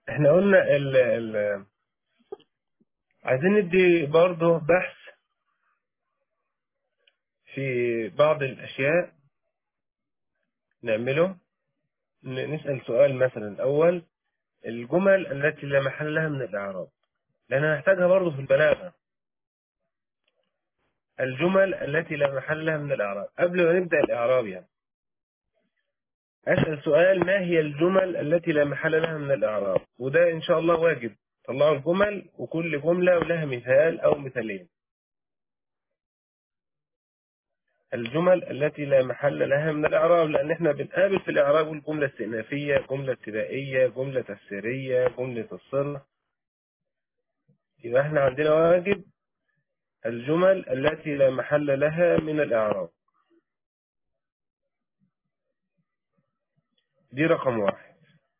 احنا قلنا ال ال عايزين ندي برضه بحث في بعض الأشياء نعمله ن- نسأل سؤال مثلا الأول الجمل التي لا محل لها من الإعراب لأن هنحتاجها برضه في البلاغة الجمل التي لا محل لها من الإعراب قبل ما نبدأ الإعراب يعني أسأل سؤال ما هي الجمل التي لا محل لها من الإعراب وده إن شاء الله واجب طلعوا الجمل وكل جملة ولها مثال أو مثالين الجمل التي لا محل لها من الإعراب لأن احنا بنقابل في الإعراب الجملة استئنافية جملة ابتدائية جملة تفسيرية جملة الصلة يبقى احنا عندنا واجب الجمل التي لا محل لها من الإعراب دي رقم واحد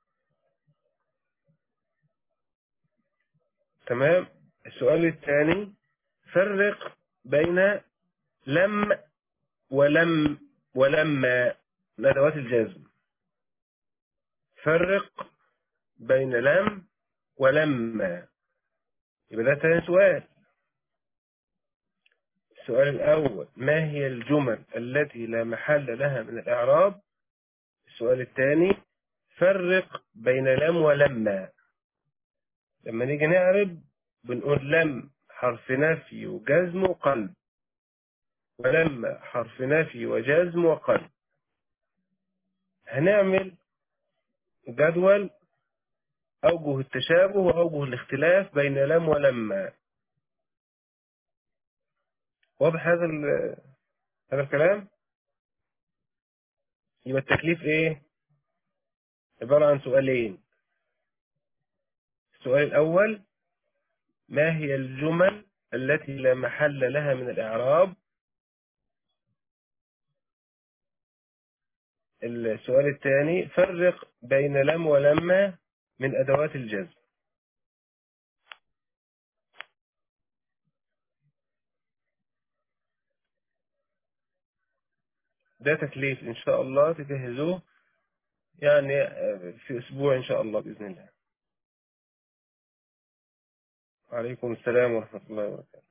تمام السؤال الثاني فرق بين لم ولم ولما من أدوات الجزم فرق بين لم ولما يبقى ده تاني سؤال السؤال الأول ما هي الجمل التي لا محل لها من الإعراب السؤال الثاني فرق بين لم ولما لما نيجي نعرب بنقول لم حرف نفي وجزم وقلب ولما حرف نفي وجزم وقلب هنعمل جدول أوجه التشابه وأوجه الاختلاف بين لم ولما واضح هذا ال- هذا الكلام يبقى التكليف ايه عبارة عن سؤالين السؤال الأول ما هي الجمل التي لا محل لها من الإعراب السؤال الثاني فرق بين لم ولما من أدوات الجزم ده تكليف إن شاء الله تجهزوه يعني آه، في أسبوع إن شاء الله بإذن الله وعليكم السلام ورحمة الله وبركاته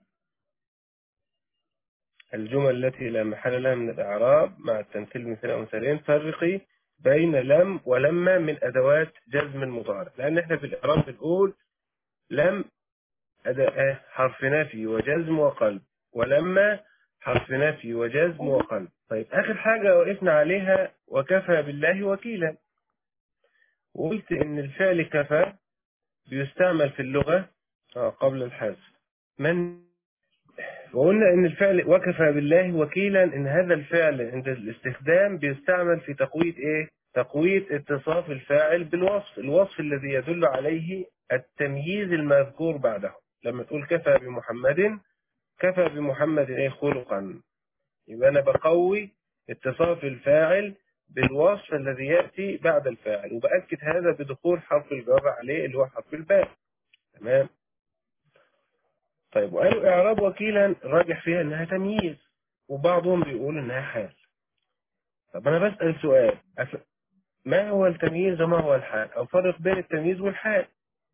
الجمل التي لا محل لها من الإعراب مع التمثيل مثل أو مثالين فرقي بين لم ولما من أدوات جزم المضارع لأن إحنا في الإعراب بنقول لم أداة حرف نفي وجزم وقلب ولما حرف نفي وجزم وقلب طيب آخر حاجة وقفنا عليها وكفى بالله وكيلا وقلت إن الفعل كفى بيستعمل في اللغة آه، قبل الحذف من وقلنا إن الفعل وكفى بالله وكيلا إن هذا الفعل عند الاستخدام بيستعمل في تقوية إيه؟ تقوية اتصاف الفاعل بالوصف الوصف الذي يدل عليه التمييز المذكور بعده لما تقول كفى بمحمد كفى بمحمد إيه خلقا يبقى أنا بقوي اتصاف الفاعل بالوصف الذي يأتي بعد الفاعل وبأكد هذا بدخول حرف الجر عليه اللي هو حرف الباء تمام طيب وقالوا إعراب وكيلا راجح فيها إنها تمييز وبعضهم بيقول إنها حال طب أنا بسأل سؤال أف- ما هو التمييز وما هو الحال أو فرق بين التمييز والحال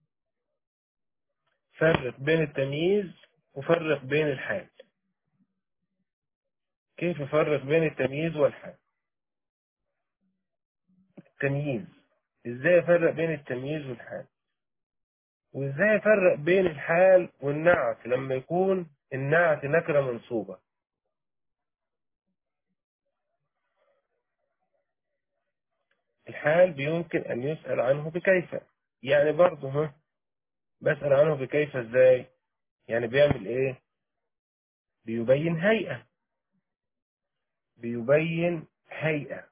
فرق بين التمييز وفرق بين الحال كيف أفرق بين التمييز والحال التمييز إزاي أفرق بين التمييز والحال وإزاي أفرق بين الحال والنعت لما يكون النعت نكرة منصوبة الحال بيمكن أن يسأل عنه بكيف يعني برضه ها بسأل عنه بكيف إزاي يعني بيعمل إيه بيبين هيئة بيبين هيئة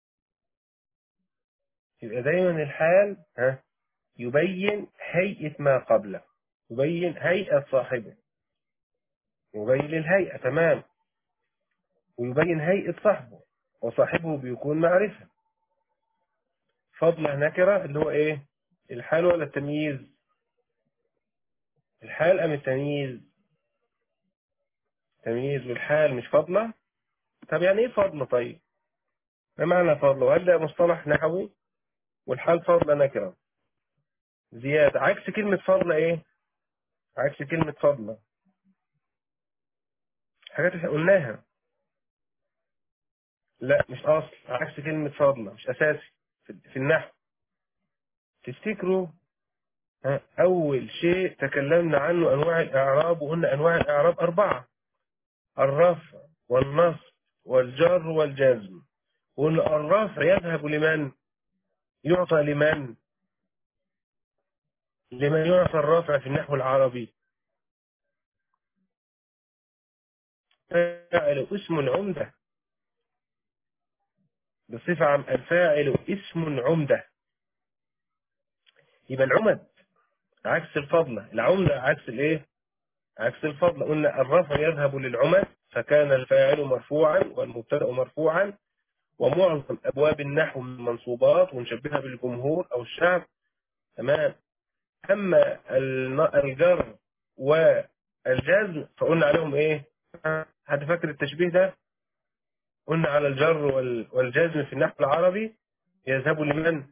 يبقى دايما الحال ها يبين هيئة ما قبله يبين هيئة صاحبه يبين الهيئة تمام ويبين هيئة صاحبه وصاحبه بيكون معرفة فضله نكرة اللي هو ايه الحال ولا التمييز الحال ام التمييز تمييز والحال مش فضله طب يعني ايه فضله طيب ما معنى فضله هل ده مصطلح نحوي والحال فضله نكرة زيادة عكس كلمة فضلة ايه عكس كلمة فضلة حاجات احنا قلناها لا مش اصل عكس كلمة فضلة مش اساسي في في النحو تفتكروا ها، اول شيء تكلمنا عنه انواع الاعراب وقلنا انواع الاعراب اربعة الرفع والنصب والجر والجزم قلنا الرفع يذهب لمن يعطى لمن لمن يعطى الرافع في النحو العربي فاعل اسم عمدة بصفة عام الفاعل اسم عمدة يبقى العمد عكس الفضلة العمدة عكس الايه عكس الفضلة قلنا الرفع يذهب للعمد فكان الفاعل مرفوعا والمبتدأ مرفوعا ومعظم أبواب النحو من المنصوبات ونشبهها بالجمهور أو الشعب تمام أما الن- الجر والجزم فقلنا عليهم إيه حد فاكر التشبيه ده قلنا على الجر وال- والجزم في النحو العربي يذهب لمن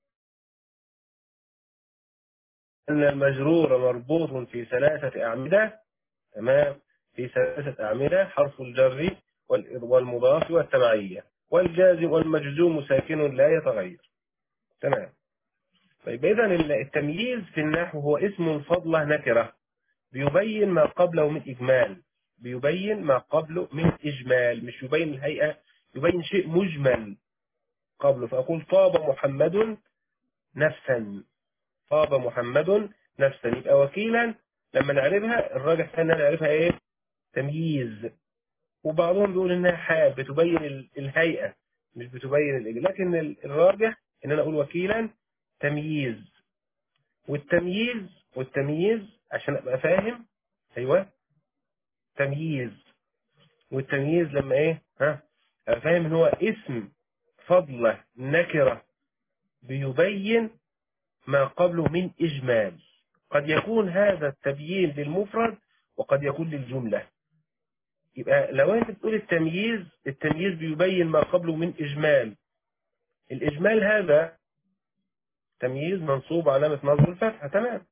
أن المجرور مربوط في ثلاثة أعمدة تمام في ثلاثة أعمدة حرف الجر وال- والمضاف والتبعية والجازم والمجزوم ساكن لا يتغير تمام طيب إذا التمييز في النحو هو اسم فضلة نكرة بيبين ما قبله من إجمال بيبين ما قبله من إجمال مش يبين الهيئة يبين شيء مجمل قبله فأقول طاب محمد نفسا طاب محمد نفسا يبقى وكيلا لما نعرفها الراجح ان نعرفها ايه تمييز وبعضهم بيقول انها حال بتبين ال- الهيئة مش بتبين الإجمال لكن ال- الراجح ان انا اقول وكيلا تمييز والتمييز والتمييز عشان ابقى فاهم ايوه تمييز والتمييز لما ايه ها ابقى فاهم ان هو اسم فضلة نكرة بيبين ما قبله من إجمال قد يكون هذا التبيين للمفرد وقد يكون للجملة يبقى لو انت بتقول التمييز التمييز بيبين ما قبله من إجمال الإجمال هذا تمييز منصوب علامة نصب الفتحة تمام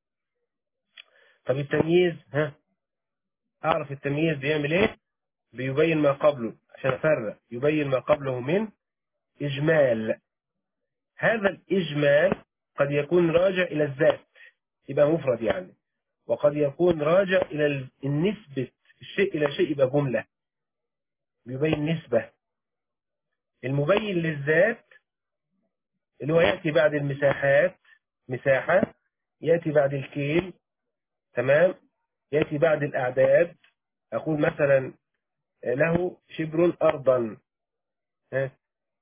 طب التمييز ها أعرف التمييز بيعمل إيه بيبين ما قبله عشان أفرق يبين ما قبله من إجمال هذا الإجمال قد يكون راجع إلى الذات يبقى مفرد يعني وقد يكون راجع إلى ال- النسبة الشيء إلى شيء يبقى جملة بيبين نسبة المبين للذات اللي هو يأتي بعد المساحات مساحة يأتي بعد الكيل تمام يأتي بعد الأعداد أقول مثلا له شبر أرضا ها؟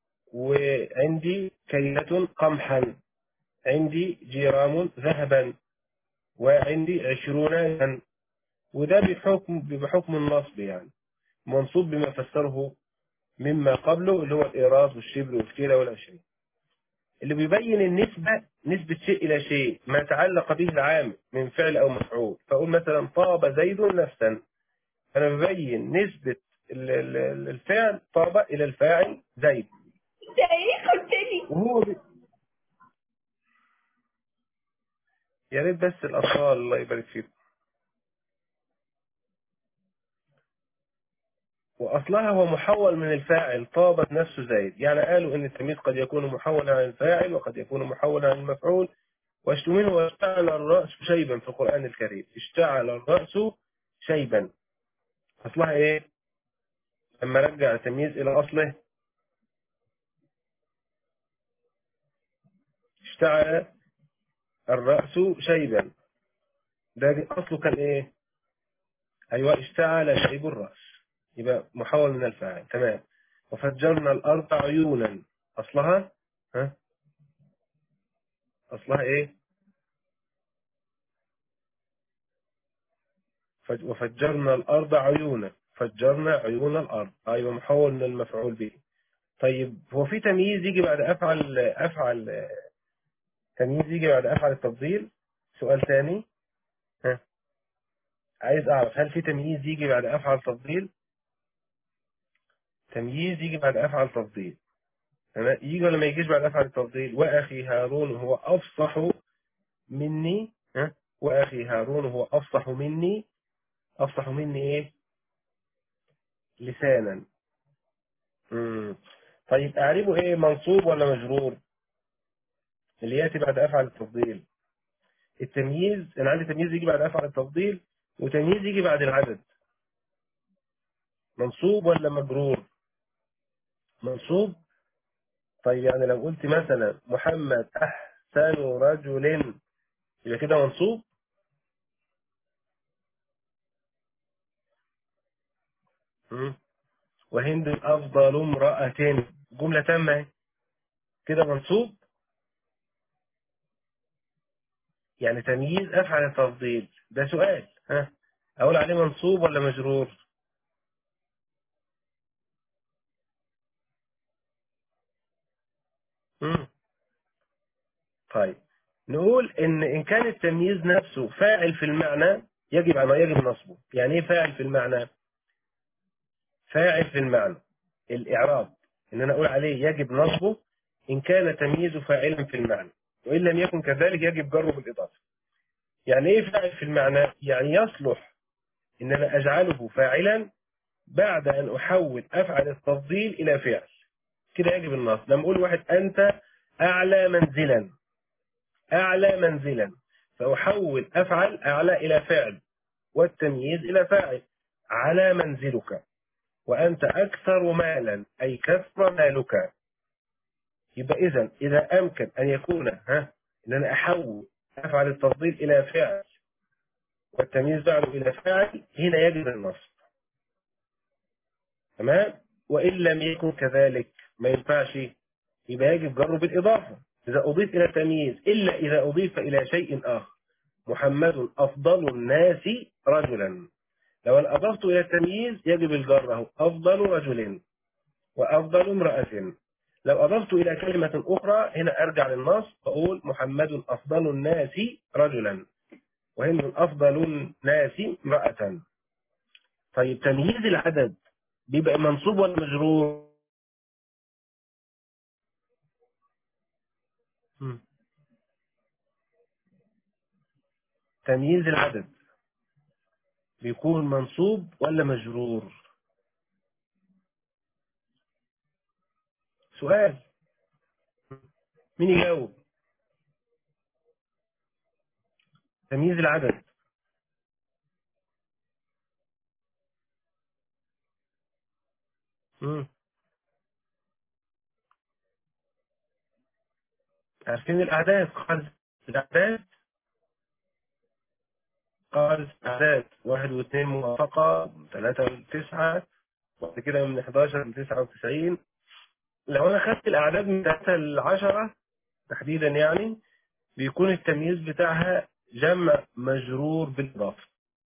وعندي كيلة قمحا عندي جرام ذهبا وعندي عشرون يدا وده بحكم بحكم النصب يعني منصوب بما فسره مما قبله اللي هو الإيراز والشبر والكيلة والعشرين اللي بيبين النسبة نسبة شيء إلى شيء ما تعلق به العامل من فعل أو مفعول فأقول مثلا طاب زيد نفسا أنا ببين نسبة ال- ال- ال- الفعل طاب إلى الفاعل زيد انت ايه قلت لي وهو بي... يا ريت بس الأطفال الله يبارك فيكم وأصلها هو محول من الفاعل طابت نفسه زيد يعني قالوا إن التمييز قد يكون محولا عن الفاعل وقد يكون محولا عن المفعول واشتمله واشتعل الرأس شيبا في القرآن الكريم اشتعل الرأس شيبا أصلها إيه لما رجع التمييز إلى أصله اشتعل الرأس شيبا ده أصله كان إيه أيوة اشتعل شيب الرأس يبقى محول من الفاعل تمام وفجرنا الأرض عيونا أصلها ها أصلها إيه فج- وفجرنا الأرض عيونا فجرنا عيون الأرض أيوة محول من المفعول به طيب هو في تمييز يجي بعد أفعل أفعل تمييز يجي بعد أفعل التفضيل سؤال ثاني ها عايز أعرف هل في تمييز يجي بعد أفعل تفضيل تمييز يجي بعد أفعل تفضيل تمام؟ يجي ولا ما يجيش بعد أفعل التفضيل وأخي هارون هو أفصح مني ها وأخي هارون هو أفصح مني أفصح مني إيه لسانا مم. طيب أعربه إيه منصوب ولا مجرور اللي يأتي بعد أفعل التفضيل التمييز أنا عندي تمييز يجي بعد أفعل التفضيل وتمييز يجي بعد العدد منصوب ولا مجرور منصوب طيب يعني لو قلت مثلا محمد أحسن رجل يبقى كده منصوب مم. وهند أفضل امرأة جملة تامة كده منصوب يعني تمييز أفعل التفضيل ده سؤال ها أقول عليه منصوب ولا مجرور مم. طيب نقول إن إن كان التمييز نفسه فاعل في المعنى يجب أن يجب نصبه يعني إيه فاعل في المعنى فاعل في المعنى الإعراب إن أنا أقول عليه يجب نصبه إن كان تمييزه فاعلا في المعنى وإن لم يكن كذلك يجب جره بالإضافة يعني إيه فاعل في المعنى يعني يصلح إن أنا أجعله فاعلا بعد أن أحول أفعل التفضيل إلى فعل كده يجب النص لما أقول واحد أنت أعلى منزلا أعلى منزلا فأحول أفعل أعلى إلى فعل والتمييز إلى فاعل على منزلك وأنت أكثر مالا أي كثر مالك يبقى إذا إذا أمكن أن يكون ها إن أنا أحول أفعل التفضيل إلى فعل والتمييز بعده إلى فاعل هنا يجب النصب تمام وإن لم يكن كذلك ما ينفعش يبقى يجب جره بالإضافة إذا أضيف إلى تمييز إلا إذا أضيف إلى شيء آخر محمد أفضل الناس رجلا لو أنا أضفت إلى التمييز يجب الجر أهو أفضل رجل وأفضل امرأة لو أضفت إلى كلمة أخرى هنا أرجع للنص فأقول محمد أفضل الناس رجلا وهند أفضل الناس امرأة طيب تمييز العدد بيبقى منصوب ولا مجرور مم. تمييز العدد بيكون منصوب ولا مجرور سؤال مين يجاوب تمييز العدد مم. عارفين الأعداد قال الأعداد قال أعداد واحد واثنين موافقة ثلاثة وتسعة وبعد كده من 11 ل 99 لو أنا خدت الأعداد من 3 ل 10 تحديدا يعني بيكون التمييز بتاعها جمع مجرور بالإضافة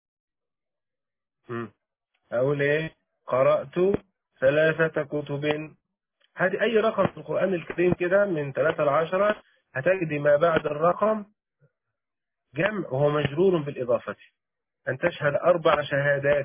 مم. أقول إيه قرأت ثلاثة كتب هذه أي رقم في القرآن الكريم كده من 3 ل 10 هتجد ما بعد الرقم جمع وهو مجرور بالإضافة أن تشهد أربع شهادات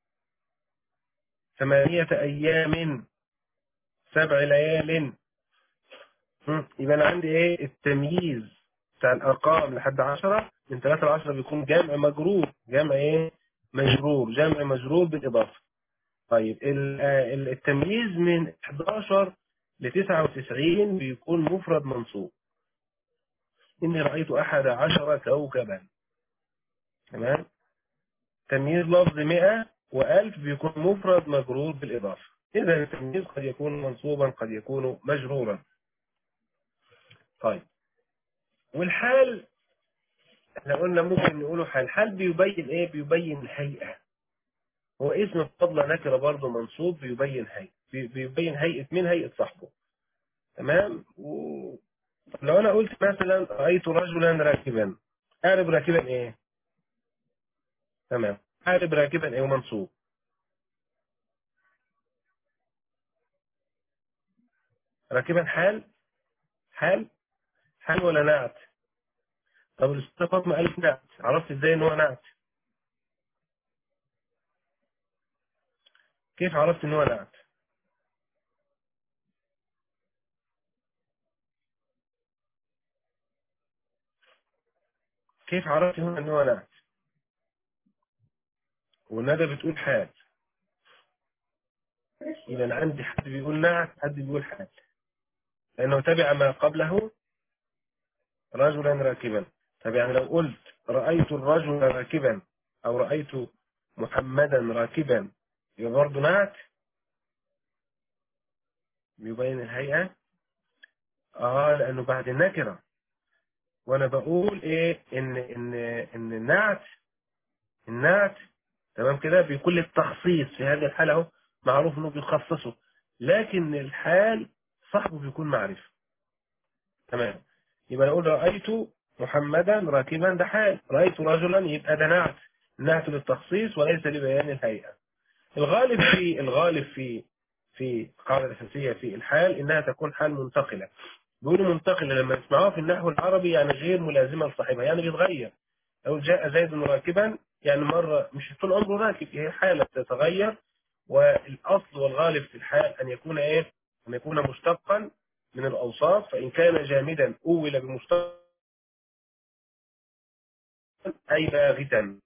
ثمانية أيام سبع ليال مم. يبقى أنا عندي إيه التمييز بتاع الأرقام لحد عشرة من ثلاثة لعشرة بيكون جمع مجرور جمع إيه مجرور جمع مجرور بالإضافة طيب ال- آه، ال- التمييز من 11 ل 99 بيكون مفرد منصوب إني رأيت أحد عشر كوكبا تمام تمييز لفظ 100 و1000 بيكون مفرد مجرور بالإضافة إذا التمييز قد يكون منصوبا قد يكون مجرورا طيب والحال احنا قلنا ممكن نقوله حال الحال بيبين ايه بيبين الهيئة هو اسم الفضلة نكرة برضه منصوب بيبين هيئة بي- بيبين هيئة مين هيئة صاحبه تمام و... طب لو انا قلت مثلا رأيت رجلا راكبا اعرب راكبا ايه تمام اعرب راكبا ايه ومنصوب راكبا حال حال حال ولا نعت طب الاستاذ فاطمه قالت نعت عرفت ازاي ان هو نعت كيف عرفت ان هو نعت كيف عرفت هنا ان هو نعت والندى بتقول حال اذا عندي حد بيقول نعت حد بيقول حال لانه تبع ما قبله رجلا راكبا طب يعني لو قلت رأيت الرجل راكبا او رأيت محمدا راكبا يبقى برضه نعت يبين الهيئة اه لانه بعد النكرة وانا بقول ايه ان ان ان النعت النعت تمام كده بيكون التخصيص في هذه الحالة اهو معروف انه بيخصصه لكن الحال صاحبه بيكون معرفة تمام يبقى نقول رأيت محمدا راكبا ده حال رأيت رجلا يبقى ده نعت نعت للتخصيص وليس لبيان الهيئة الغالب في الغالب في في القاعدة الأساسية في الحال إنها تكون حال منتقلة بيقولوا منتقلة لما تسمعوها في النحو العربي يعني غير ملازمة لصاحبها يعني بيتغير لو جاء زيد راكبا يعني مرة مش طول عمره راكب هي حالة تتغير والأصل والغالب في الحال أن يكون إيه؟ أن يكون مشتقا من الأوصاف فإن كان جامدا أول بمشتق أي باغتا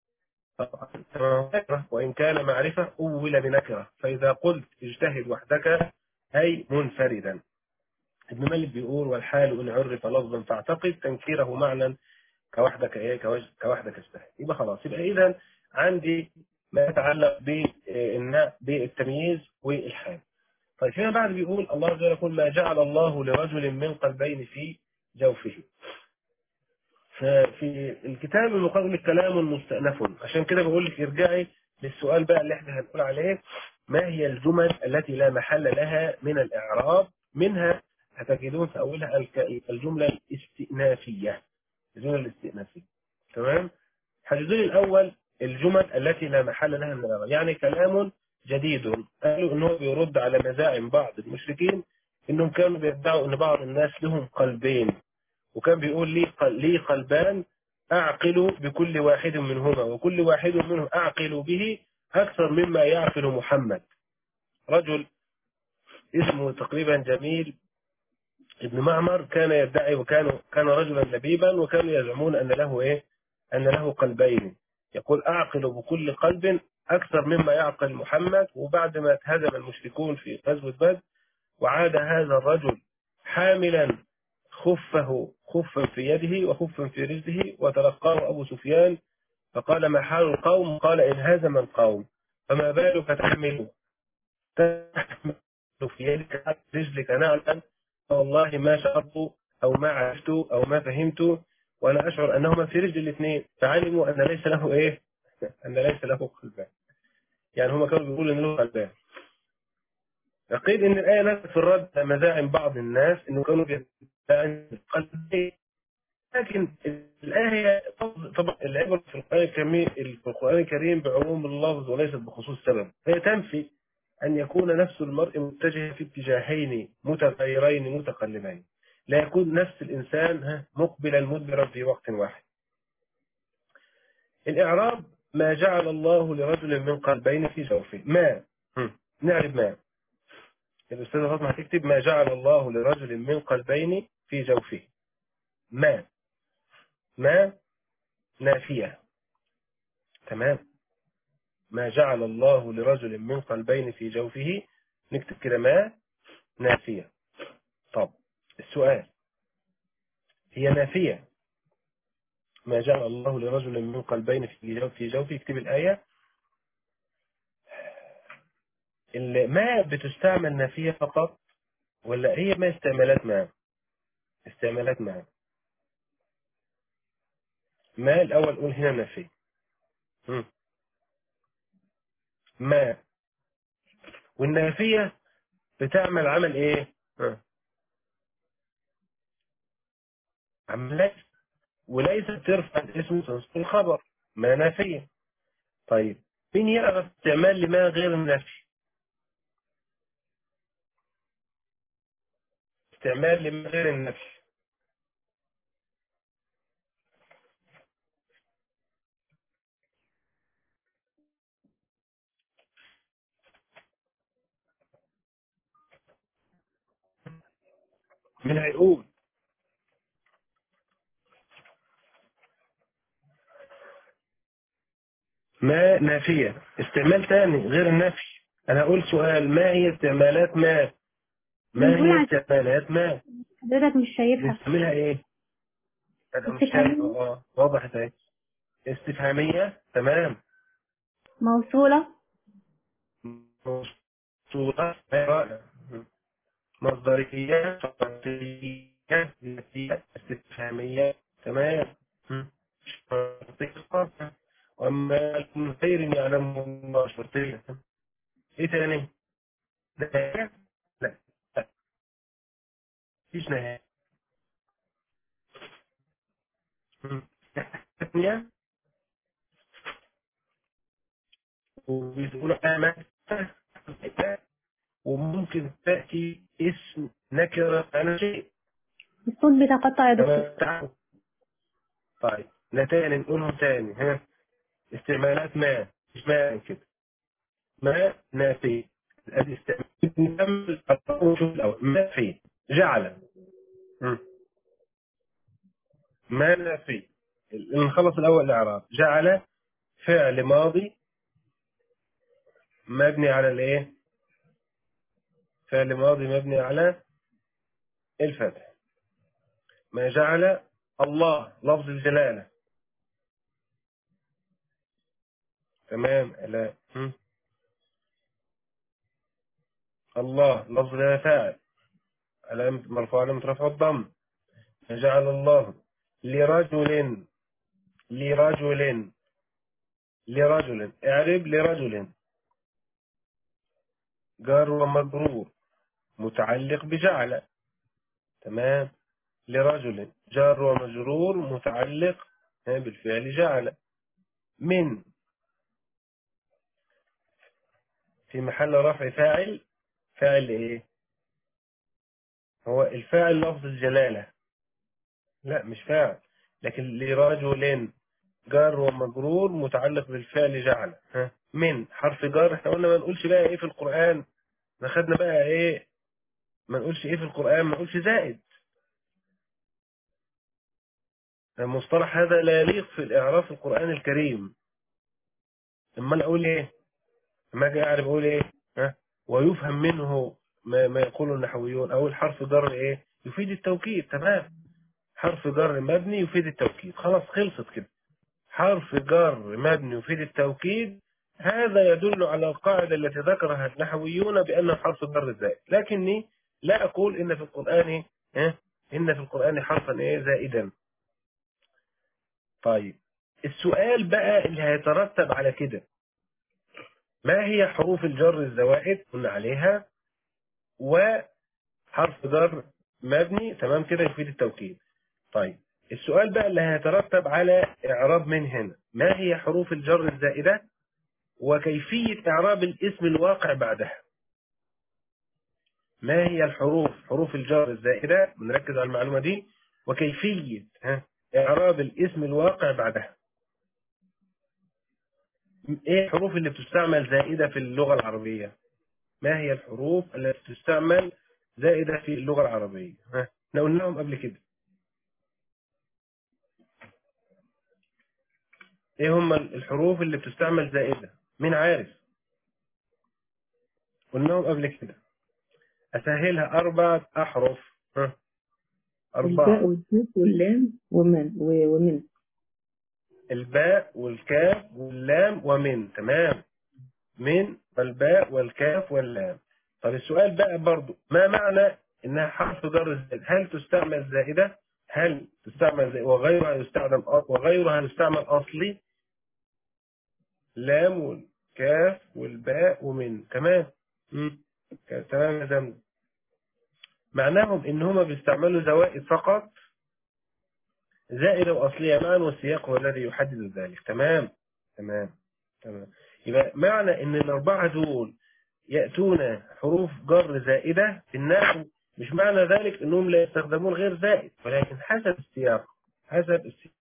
وإن كان معرفة أول بنكرة فإذا قلت اجتهد وحدك أي منفردا ابن مالك بيقول والحال إن عرف لفظا فاعتقد تنكيره معنى كوحدك ايه كوج- كوحدك استهل يبقى خلاص يبقى اذا عندي ما يتعلق بالناء بالتمييز والحال طيب فيما بعد بيقول الله عز وجل يقول ما جعل الله لرجل من قلبين في جوفه ففي الكتاب المقابل كلام مستأنف عشان كده بقول لك ارجعي للسؤال بقى اللي احنا هنقول عليه ما هي الجمل التي لا محل لها من الإعراب منها هتجدون في أولها الك- الجملة الاستئنافية الجملة الاستئنافية تمام حددوا لي الأول الجمل التي لا محل لها من الإعراب يعني كلام جديد قالوا إنه بيرد على مزاعم بعض المشركين إنهم كانوا بيدعوا إن بعض الناس لهم قلبين وكان بيقول لي قل- لي قلبان أعقل بكل واحد منهما وكل واحد منهم أعقل به أكثر مما يعقل محمد رجل اسمه تقريبا جميل ابن معمر كان يدعي وكان كان رجلا لبيبا وكانوا يزعمون أن له إيه أن له قلبين يقول أعقل بكل قلب أكثر مما يعقل محمد وبعد ما اتهزم المشركون في غزوة بدر وعاد هذا الرجل حاملا خفه خفا في يده وخفا في رجله وتلقاه أبو سفيان فقال ما حال القوم قال إن هزم القوم فما بالك تحمل تحمل في يدك رجلك نعلا والله ما شعرت أو ما عرفت أو ما فهمت وأنا أشعر أنهما في رجل الاثنين فعلموا أن ليس له إيه أن ليس له قلبان يعني هما كانوا بيقولوا أن له قلبان قيل ان الايه نزلت في الرد على مزاعم بعض الناس انه كانوا بيدعوا القلب لكن الايه طبعا العبره في القران الكريم في القران الكريم بعموم اللفظ وليست بخصوص سبب هي تنفي ان يكون نفس المرء متجه في اتجاهين متغيرين متقلبين لا يكون نفس الانسان ها، مقبلا مدبرا في وقت واحد الاعراب ما جعل الله لرجل من قلبين في جوفه ما هم، نعرف ما الأستاذة فاطمة هتكتب ما جعل الله لرجل من قلبين في جوفه ما ما نافية تمام ما جعل الله لرجل من قلبين في جوفه نكتب كده ما نافية طب السؤال هي نافية ما جعل الله لرجل من قلبين في جوف في جوفه اكتب الآية اللي ما بتستعمل نافية فقط ولا هي ما استعمالات ما استعمالات ما ما الأول قول هنا نافية مم. ما والنافية بتعمل عمل ايه ها. عملات وليست ترفع الاسم تنصب الخبر ما نافية طيب مين يعرف استعمال لما غير النفي استعمال لما غير النفي من هيقول ما نافية استعمال تاني غير النفي أنا أقول سؤال ما هي استعمالات ما ما بنقول هي عن- استعمالات ما حضرتك مش شايفها بنستعملها إيه أنا مش شايف استفهامية. اه واضح ازاي استفهامية تمام موصولة موصولة رائع مصدرية صفاتية ذاتية استفهامية تمام شرطية وأما من خير يعلم الله شرطية إيه تاني؟ نهاية؟ لا لا مفيش نهاية ثانية وبيقولوا آمن وممكن تأتي اسم نكرة على شيء الصوت بيتقطع يا دكتور كما تعرف طيب نتاني نقولهم تاني ها استعمالات ما مش ما كده ما نافي ادي استعمال نكمل الشوط الاول ما في جعل مم. ما نافي نخلص الاول الاعراب جعل فعل ماضي مبني على الايه فعل ماضي مبني على الفتح ما جعل الله لفظ الجلاله تمام لا مم. الله لفظ لا فاعل علامة مرفوع علامة رفع الضم جعل الله لرجل لرجل لرجل اعرب لرجل جار ومجرور متعلق بجعل تمام لرجل جار ومجرور متعلق بالفعل جعل من في محل رفع فاعل فاعل ايه هو الفاعل لفظ الجلالة لا مش فاعل لكن لرجل جار ومجرور متعلق بالفعل جعل ها من حرف جار احنا قلنا ما نقولش بقى ايه في القرآن ما خدنا بقى ايه ما نقولش ايه في القرآن ما نقولش زائد المصطلح هذا لا يليق في الإعراف في القرآن الكريم اما اقول ايه ما اجي اعرف اقول ايه ها ويفهم منه ما, ما يقوله النحويون اول حرف جر ايه يفيد التوكيد تمام حرف جر مبني يفيد التوكيد خلاص خلصت كده حرف جر مبني يفيد التوكيد هذا يدل على القاعدة التي ذكرها النحويون بأنه حرف جر زائد لكني لا أقول إن في القرآن ها إن في القرآن حرفا إيه زائدا طيب السؤال بقى اللي هيترتب على كده ما هي حروف الجر الزوائد قلنا عليها وحرف جر مبني تمام كده يفيد التوكيد طيب السؤال بقى اللي هيترتب على إعراب من هنا ما هي حروف الجر الزائدة وكيفية إعراب الاسم الواقع بعدها ما هي الحروف حروف الجر الزائدة بنركز على المعلومة دي وكيفية ها إعراب الاسم الواقع بعدها إيه الحروف اللي بتستعمل زائدة في اللغة العربية ما هي الحروف التي تستعمل زائدة في اللغة العربية ها احنا قلناهم قبل كده ايه هم الحروف اللي بتستعمل زائدة مين عارف قلناهم قبل كده اسهلها اربعة احرف ها الباء اربعة والكاف واللام ومن و- ومن الباء والكاف واللام ومن تمام من والباء والكاف واللام طب السؤال بقى برضو ما معنى انها حرف جر زائد هل تستعمل زائدة هل تستعمل زائدة وغيرها يستخدم أ- وغيرها يستعمل اصلي لام والكاف والباء ومن تمام مم. ك- تمام يا زمن معناهم ان هما بيستعملوا زوائد فقط زائدة وأصلية معا والسياق هو الذي يحدد ذلك تمام تمام تمام يبقى معنى ان الأربعة دول يأتون حروف جر زائدة في النحو مش معنى ذلك انهم لا يستخدمون غير زائد ولكن حسب السياق حسب السياق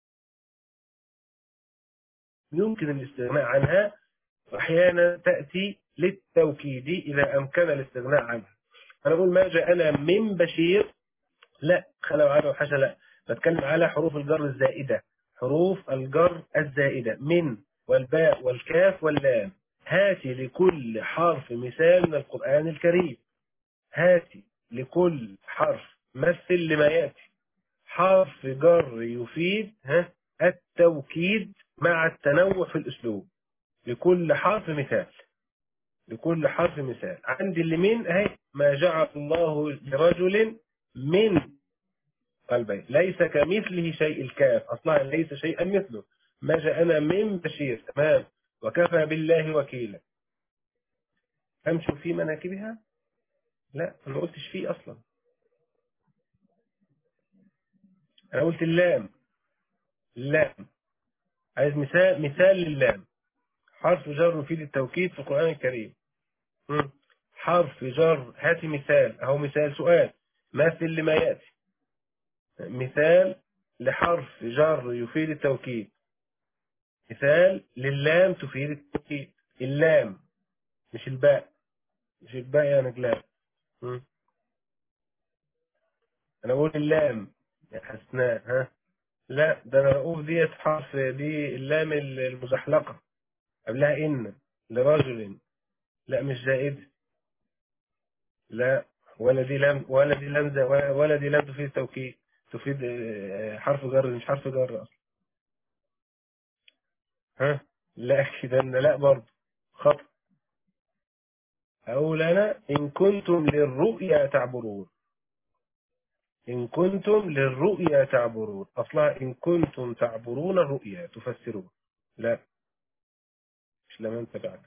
يمكن الاستغناء عنها وأحيانا تأتي للتوكيد إذا أمكن الاستغناء عنها أنا أقول ما جاءنا من بشير لا خلوا على وحشا لا بتكلم على حروف الجر الزائدة حروف الجر الزائدة من والباء والكاف واللام هاتي لكل حرف مثال من القرآن الكريم هاتي لكل حرف مثل لما يأتي حرف جر يفيد ها التوكيد مع التنوع في الأسلوب لكل حرف مثال لكل حرف مثال عندي اللي من اهي ما جعل الله لرجل من قلبين ليس كمثله شيء الكاف اصلا ليس شيئا مثله ما جاءنا من بشير تمام وكفى بالله وكيلا امشوا في مناكبها لا انا ما قلتش فيه اصلا انا قلت اللام اللام عايز مثال مثال للام حرف جر يفيد التوكيد في القرآن الكريم مم. حرف جر هاتي مثال أهو مثال سؤال مثل لما يأتي مثال لحرف جر يفيد التوكيد مثال للام تفيد التوكيد اللام مش الباء مش الباء يا نجلاء مم. أنا بقول اللام يا حسناء ها لا ده أنا رؤوف ديت حرف دي اللام المزحلقة قبلها إن لرجل لا مش زائد لا ولا دي لم ولا دي لم ولا دي لم تفيد توكيد تفيد آه، حرف جر مش حرف جر اصلا ها لا كده إن لا برضه خطأ أقول أنا إن كنتم للرؤيا تعبرون إن كنتم للرؤيا تعبرون أصلها إن كنتم تعبرون الرؤيا تفسرون لا مش لما أنت بعد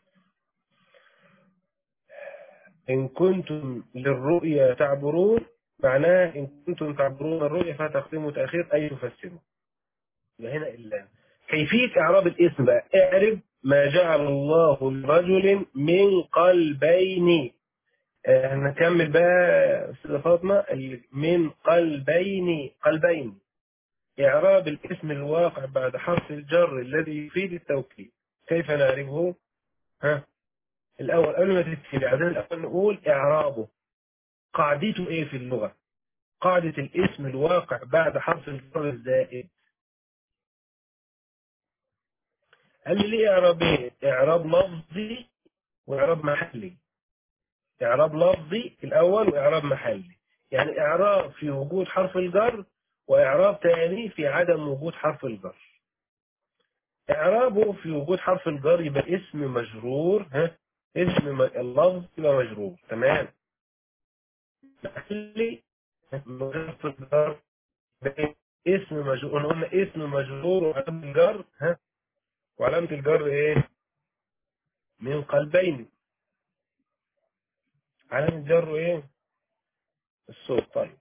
إن كنتم للرؤيا تعبرون معناه إن كنتم تعبرون الرؤيا فتقديم وتأخير أي تفسرون يبقى هنا إلا كيفية إعراب الاسم بقى اعرب ما جعل الله لرجل من قلبين آه، نكمل بقى أستاذة فاطمة ال- من قلبين قلبين إعراب الاسم الواقع بعد حرف الجر الذي يفيد التوكيد كيف نعرفه؟ ها الأول قبل ما تبتدي عايزين الأول نقول إعرابه قاعدته إيه في اللغة؟ قاعدة الاسم الواقع بعد حرف الجر الزائد قال لي ليه إعرابين؟ إعراب لفظي وإعراب محلي إعراب لفظي الأول وإعراب محلي يعني إعراب في وجود حرف الجر وإعراب تاني في عدم وجود حرف الجر إعرابه في وجود حرف الجر يبقى اسم مجرور ها اسم م- اللفظ يبقى مجرور تمام محلي حرف الجر يبقى اسم مجرور قلنا اسم مجرور وعلامة الجر ها وعلامة الجر ايه من قلبين علامة جره ايه الصوت طيب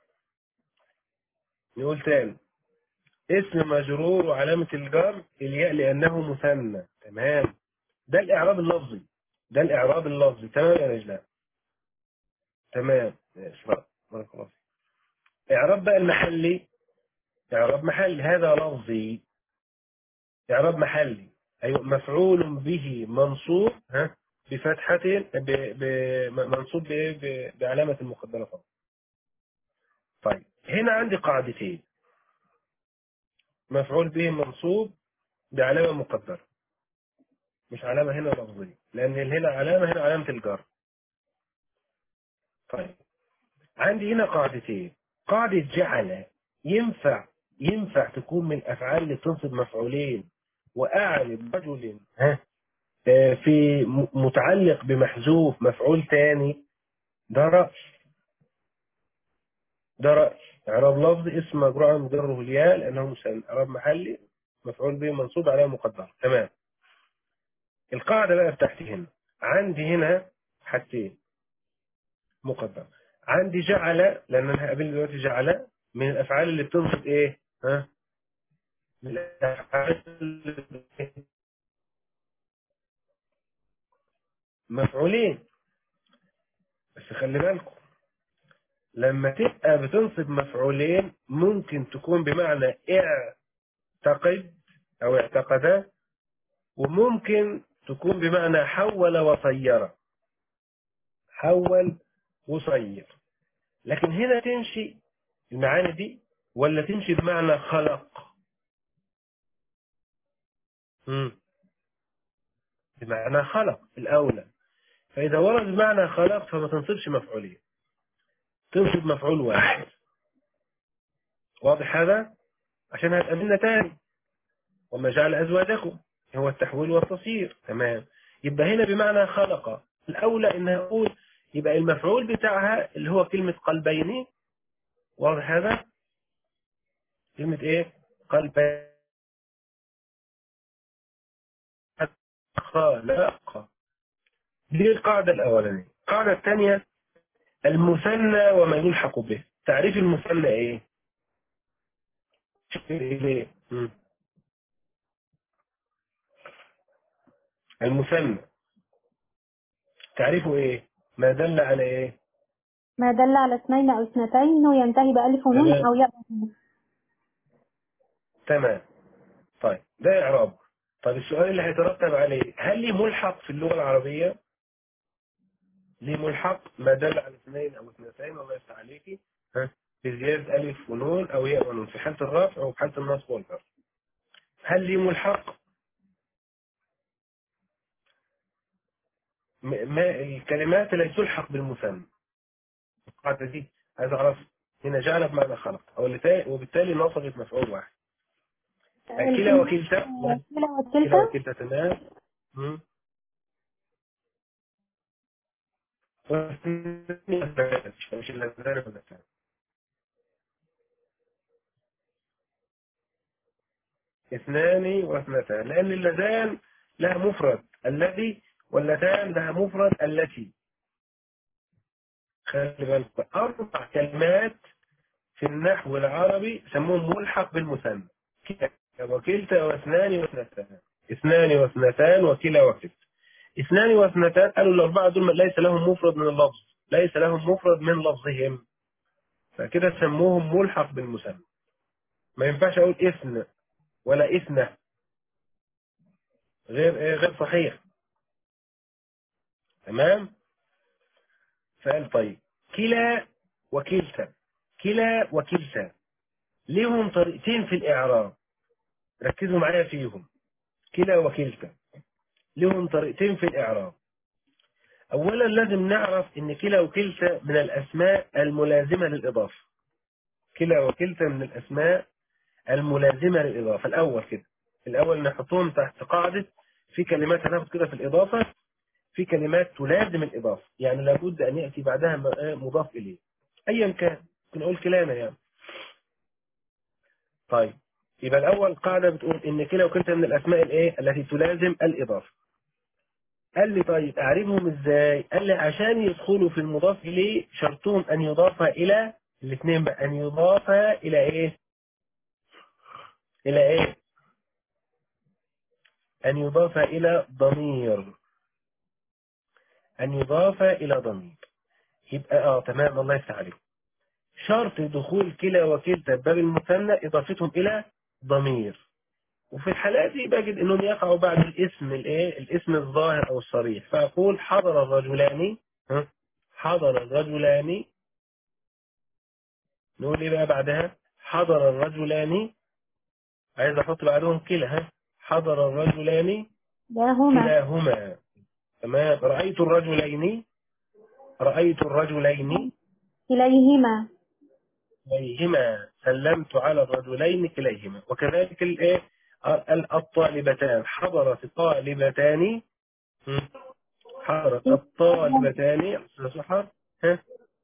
نقول تاني اسم مجرور وعلامة الجر الياء لأنه مثنى تمام ده الإعراب اللفظي ده الإعراب اللفظي تمام يا نجلاء تمام ماشي بقى بارك الله فيك. إعراب بقى المحلي إعراب محلي هذا لفظي إعراب محلي أيوة مفعول به منصوب ها بفتحة ب... ب... منصوب بإيه؟ ب... بعلامة المقدرة فقط طيب هنا عندي قاعدتين مفعول به منصوب بعلامة مقدرة مش علامة هنا لفظية لأن هنا علامة هنا علامة الجر طيب عندي هنا قاعدتين قاعدة جعل ينفع ينفع تكون من الأفعال اللي تنصب مفعولين وأعرب رجل ها آه، في م- متعلق بمحذوف مفعول تاني ده رأي ده رأي إعراب لفظي اسم مجرور عن مجره الياء لأنه مثنى إعراب محلي مفعول به منصوب على مقدر تمام القاعدة بقى بتاعتي هنا عندي هنا حاجتين مقدر عندي جعل لأن أنا هقابل دلوقتي جعل من الأفعال اللي بتنصب إيه؟ ها؟ من الأفعال اللي- مفعولين بس خلي بالكم لما تبقى بتنصب مفعولين ممكن تكون بمعنى اعتقد أو اعتقد وممكن تكون بمعنى حول وصير حول وصير لكن هنا تمشي المعاني دي ولا تمشي بمعنى خلق مم. بمعنى خلق الأولى فإذا ورد بمعنى خلق فما تنصبش مفعولين تنصب مفعول واحد واضح هذا عشان هتقابلنا تاني وما جعل أزواجكم هو التحويل والتصير تمام يبقى هنا بمعنى خلق الأولى إنها أقول يبقى المفعول بتاعها اللي هو كلمة قلبين واضح هذا كلمة إيه قلبين خلق دي القاعدة الأولانية القاعدة الثانية المثنى وما يلحق به تعريف المثنى إيه إيه مم. المثنى تعريفه ايه ما دل على ايه ما دل على اثنين أو اثنتين وينتهي بألف ونون تمام. أو ياء ونون. تمام طيب ده اعراب طيب السؤال اللي هيترتب عليه هل ليه ملحق في اللغة العربية ليه ملحق ما دل على اثنين او اثنتين الله يفتح عليكي ها بزيادة ألف ونون أو ياء ونون في حالة الرفع أو في حالة النصب والجر هل ليه ملحق م- ما الكلمات التي تلحق بالمثنى القاعدة دي عايز أعرف هنا جعل بمعنى خلق أو اللي وبالتالي نصبت مفعول واحد كلا وكلتا كلا كلا وكلتا وكلتا تمام مم. مش اللذان واللذان. اثنان واثنتان لأن اللذان لها مفرد الذي واللتان لها مفرد التي خلي بالك أربع كلمات في النحو العربي سموهم ملحق بالمثنى وكلتا واثنان واثنتان اثنان واثنتان وكلا وكلتا اثنان واثنتان قالوا الأربعة دول ليس لهم مفرد من اللفظ ليس لهم مفرد من لفظهم فكده سموهم ملحق بالمثنى ما ينفعش أقول اثن ولا اثنة غير إيه غير صحيح تمام فقال طيب كلا وكلتا كلا وكلتا ليهم طريقتين في الإعراب ركزوا معايا فيهم كلا وكلتا لهم طريقتين في الإعراب أولا لازم نعرف إن كلا وكلتا من الأسماء الملازمة للإضافة كلا وكلتا من الأسماء الملازمة للإضافة الأول كده الأول نحطهم تحت قاعدة في كلمات هناخد كده في الإضافة في كلمات تلازم الإضافة يعني لابد أن يأتي بعدها م- مضاف إليه أيا كان ممكن نقول كلانا يعني طيب يبقى الأول قاعدة بتقول إن كلا وكلتا من الأسماء الإيه التي تلازم الإضافة قال لي طيب أعرفهم إزاي قال لي عشان يدخلوا في المضاف إليه شرطهم أن يضاف إلى الاثنين بقى أن يضاف إلى إيه إلى إيه أن يضاف إلى ضمير أن يضاف إلى ضمير يبقى آه تمام الله يفتح عليك شرط دخول كلا وكلتا باب المثنى إضافتهم إلى ضمير وفي الحالات دي بجد انهم يقعوا بعد الاسم الايه الاسم الظاهر او الصريح فاقول حضر الرجلان ها؟ حضر الرجلان نقول ايه بقى بعدها حضر الرجلان عايز احط بعدهم كلا ها حضر الرجلان لهما كلاهما تمام رأيت الرجلين رأيت الرجلين كليهما كليهما سلمت على الرجلين كليهما وكذلك الايه ال- الطالبتان حضرت الطالبتان هم؟ حضرت الطالبتان أستاذ سحر ها؟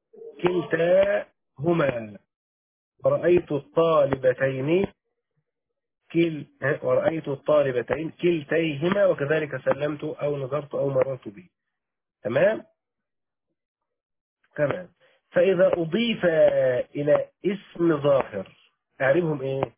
كلتاهما ورأيت الطالبتين كل ها؟ ورأيت الطالبتين كلتيهما وكذلك سلمت أو نظرت أو مررت به تمام تمام فإذا أضيف إلى اسم ظاهر أعرفهم إيه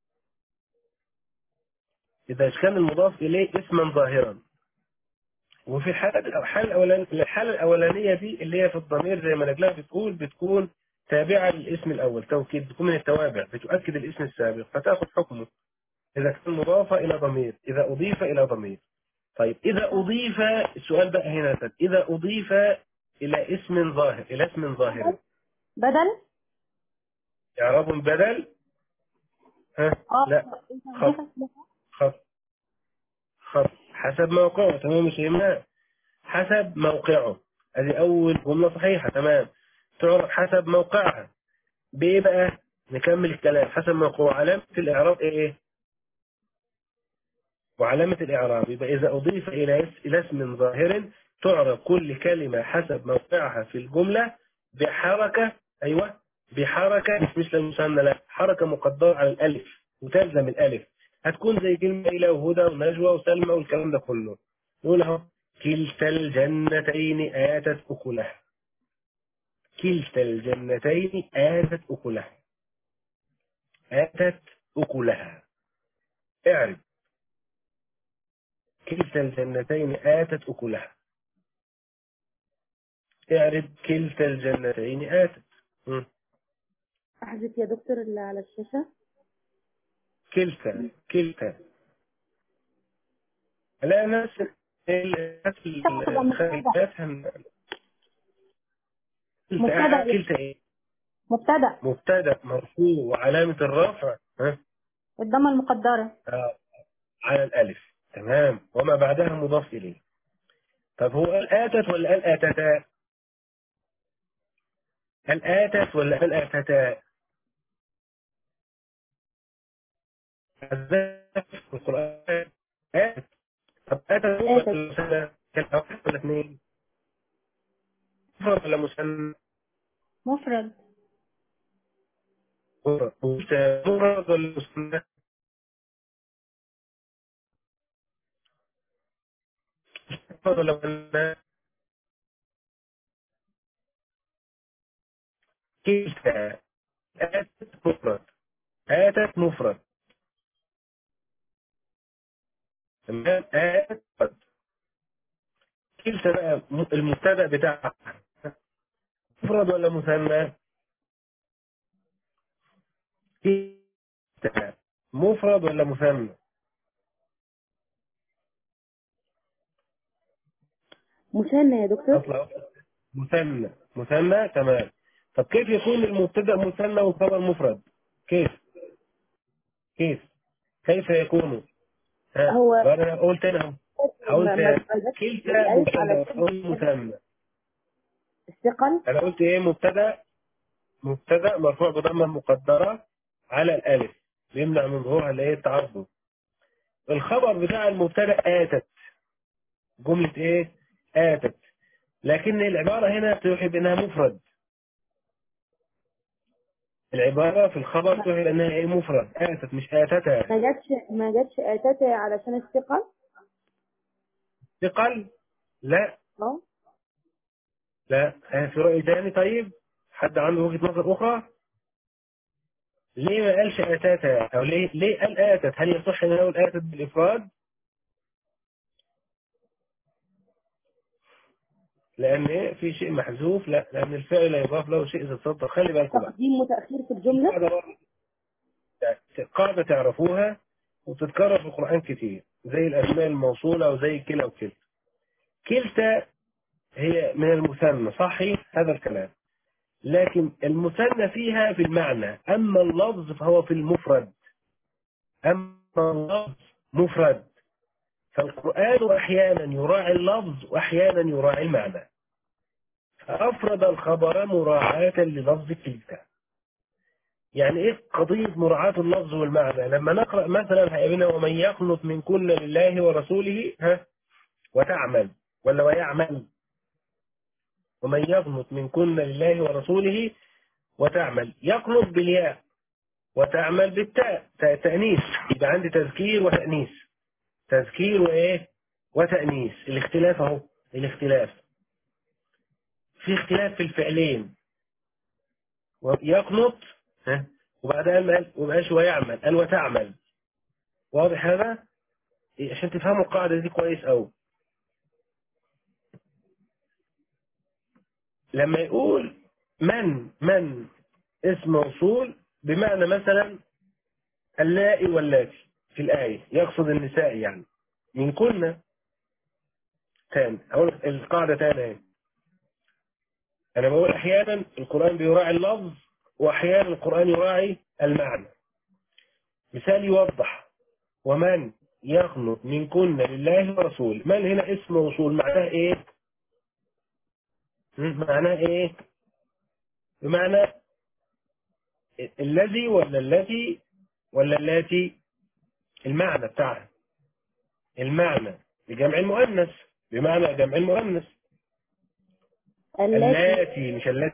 إذا كان المضاف إليه اسما ظاهرا وفي الحالة الحالة الأولانية الحالة الأولانية دي اللي هي في الضمير زي ما نجلاء بتقول بتكون تابعة للاسم الأول توكيد بتكون من التوابع بتؤكد الاسم السابق فتأخذ حكمه إذا كان مضافة إلى ضمير إذا أضيف إلى ضمير طيب إذا أضيف السؤال بقى هنا تد. إذا أضيف إلى اسم ظاهر إلى اسم ظاهر بدل إعراب بدل ها اه لا خط خط خط حسب موقعه تمام مش يهمنا حسب موقعه ادي اول جملة صحيحة تمام تعرف حسب موقعها بايه بقى نكمل الكلام حسب موقعه علامة الاعراب ايه وعلامة الاعراب يبقى اذا اضيف الى اس- الى اسم ظاهر تعرف كل كلمة حسب موقعها في الجملة بحركة ايوه بحركة مش مثل المثنى لا حركة مقدرة على الالف وتلزم الالف هتكون زي كلمة إلى وهدى ونجوى وسلمى والكلام ده كله نقول اهو كلتا الجنتين آتت أكلها كلتا الجنتين آتت أكلها آتت أكلها اعرف كلتا الجنتين آتت أكلها اعرف كلتا الجنتين آتت مم. احذف يا دكتور اللي على الشاشة كلتا كلتا لا ناس الخلفيات هن- كلتا مبتدأ. كلتا ايه مبتدأ مبتدا مرفوع وعلامة الرفع ها الضمة المقدرة آه، على الألف تمام وما بعدها مضاف إليه طب هو قال آتت ولا قال آتتا قال آتت ولا قال آتتا الذات في القرآن آتت طب آتت آتت. ولا مثنى كان واحد ولا اثنين مفرد ولا مثنى مفرد مفرد مفرد ولا مثنى مفرد ولا مثنى كلتا آتت مفرد آتت مفرد تمام آتت مفرد كلتا بقى م- المبتدأ بتاعها مفرد ولا مثنى كلتا مفرد ولا مثنى مثنى يا دكتور اطلع مثنى مثنى تمام طب كيف يكون المبتدا مثنى والخبر مفرد كيف كيف كيف يكون ها هو- انا اقول تاني اهو هقول ما- ما تاني تبقاش كلتا الألف على مبتدا اقول مثنى الثقل انا قلت ايه مبتدا مبتدا مرفوع بضمه مقدره على الالف بيمنع من ظهورها اللي هي التعرض الخبر بتاع المبتدا اتت جمله ايه اتت لكن العباره هنا توحي بانها مفرد العباره في الخبر توحي بانها ايه مفرد اتت مش اتتا ما جاتش ما جاتش اتت علشان الثقل ثقل لا اه لا ها في رأي تاني طيب حد عنده وجهة نظر أخرى ليه ما قالش آتاتا أو ليه ليه قال آتت هل يصح أن نقول آتت بالإفراد لأن إيه في شيء محذوف لا لأن الفعل لا يضاف له شيء إذا تصدق خلي بالكم بقى تقديم وتأخير في الجملة قاعدة برضه- قاعدة تعرفوها وتتكرر في القرآن كتير زي الأسماء الموصولة وزي كلا وكلا كلتا هي من المثنى صحيح هذا الكلام لكن المثنى فيها في المعنى أما اللفظ فهو في المفرد أما اللفظ مفرد فالقرآن أحيانا يراعي اللفظ وأحيانا يراعي المعنى فأفرد الخبر مراعاة للفظ كلتا يعني إيه قضية مراعاة اللفظ والمعنى لما نقرأ مثلا هيقابلنا ومن يقنط من كل لله ورسوله ها وتعمل ولا ويعمل ومن يقنط من كل لله ورسوله وتعمل يقنط بالياء وتعمل بالتاء تاء- تأنيث يبقى عندي تذكير وتأنيث تذكير وإيه وتأنيث الاختلاف أهو الاختلاف في اختلاف في الفعلين يقنط ها وبعدها قال وبقاش ويعمل قال وتعمل واضح هذا إيه، عشان تفهموا القاعدة دي كويس أوي لما يقول من من اسم موصول بمعنى مثلا اللائي واللاتي في الآية يقصد النساء يعني من كنا تاني أقول القاعدة تاني اهي. أنا بقول أحيانا القرآن بيراعي اللفظ وأحيانا القرآن يراعي المعنى مثال يوضح ومن يقنط منكن لله ورسوله من هنا اسم موصول معناه ايه م? معناه ايه بمعنى الذي ولا التي ولا اللاتي المعنى بتاعها المعنى بجمع المؤنث بمعنى جمع المؤنث التي اللاتي مش اللاتي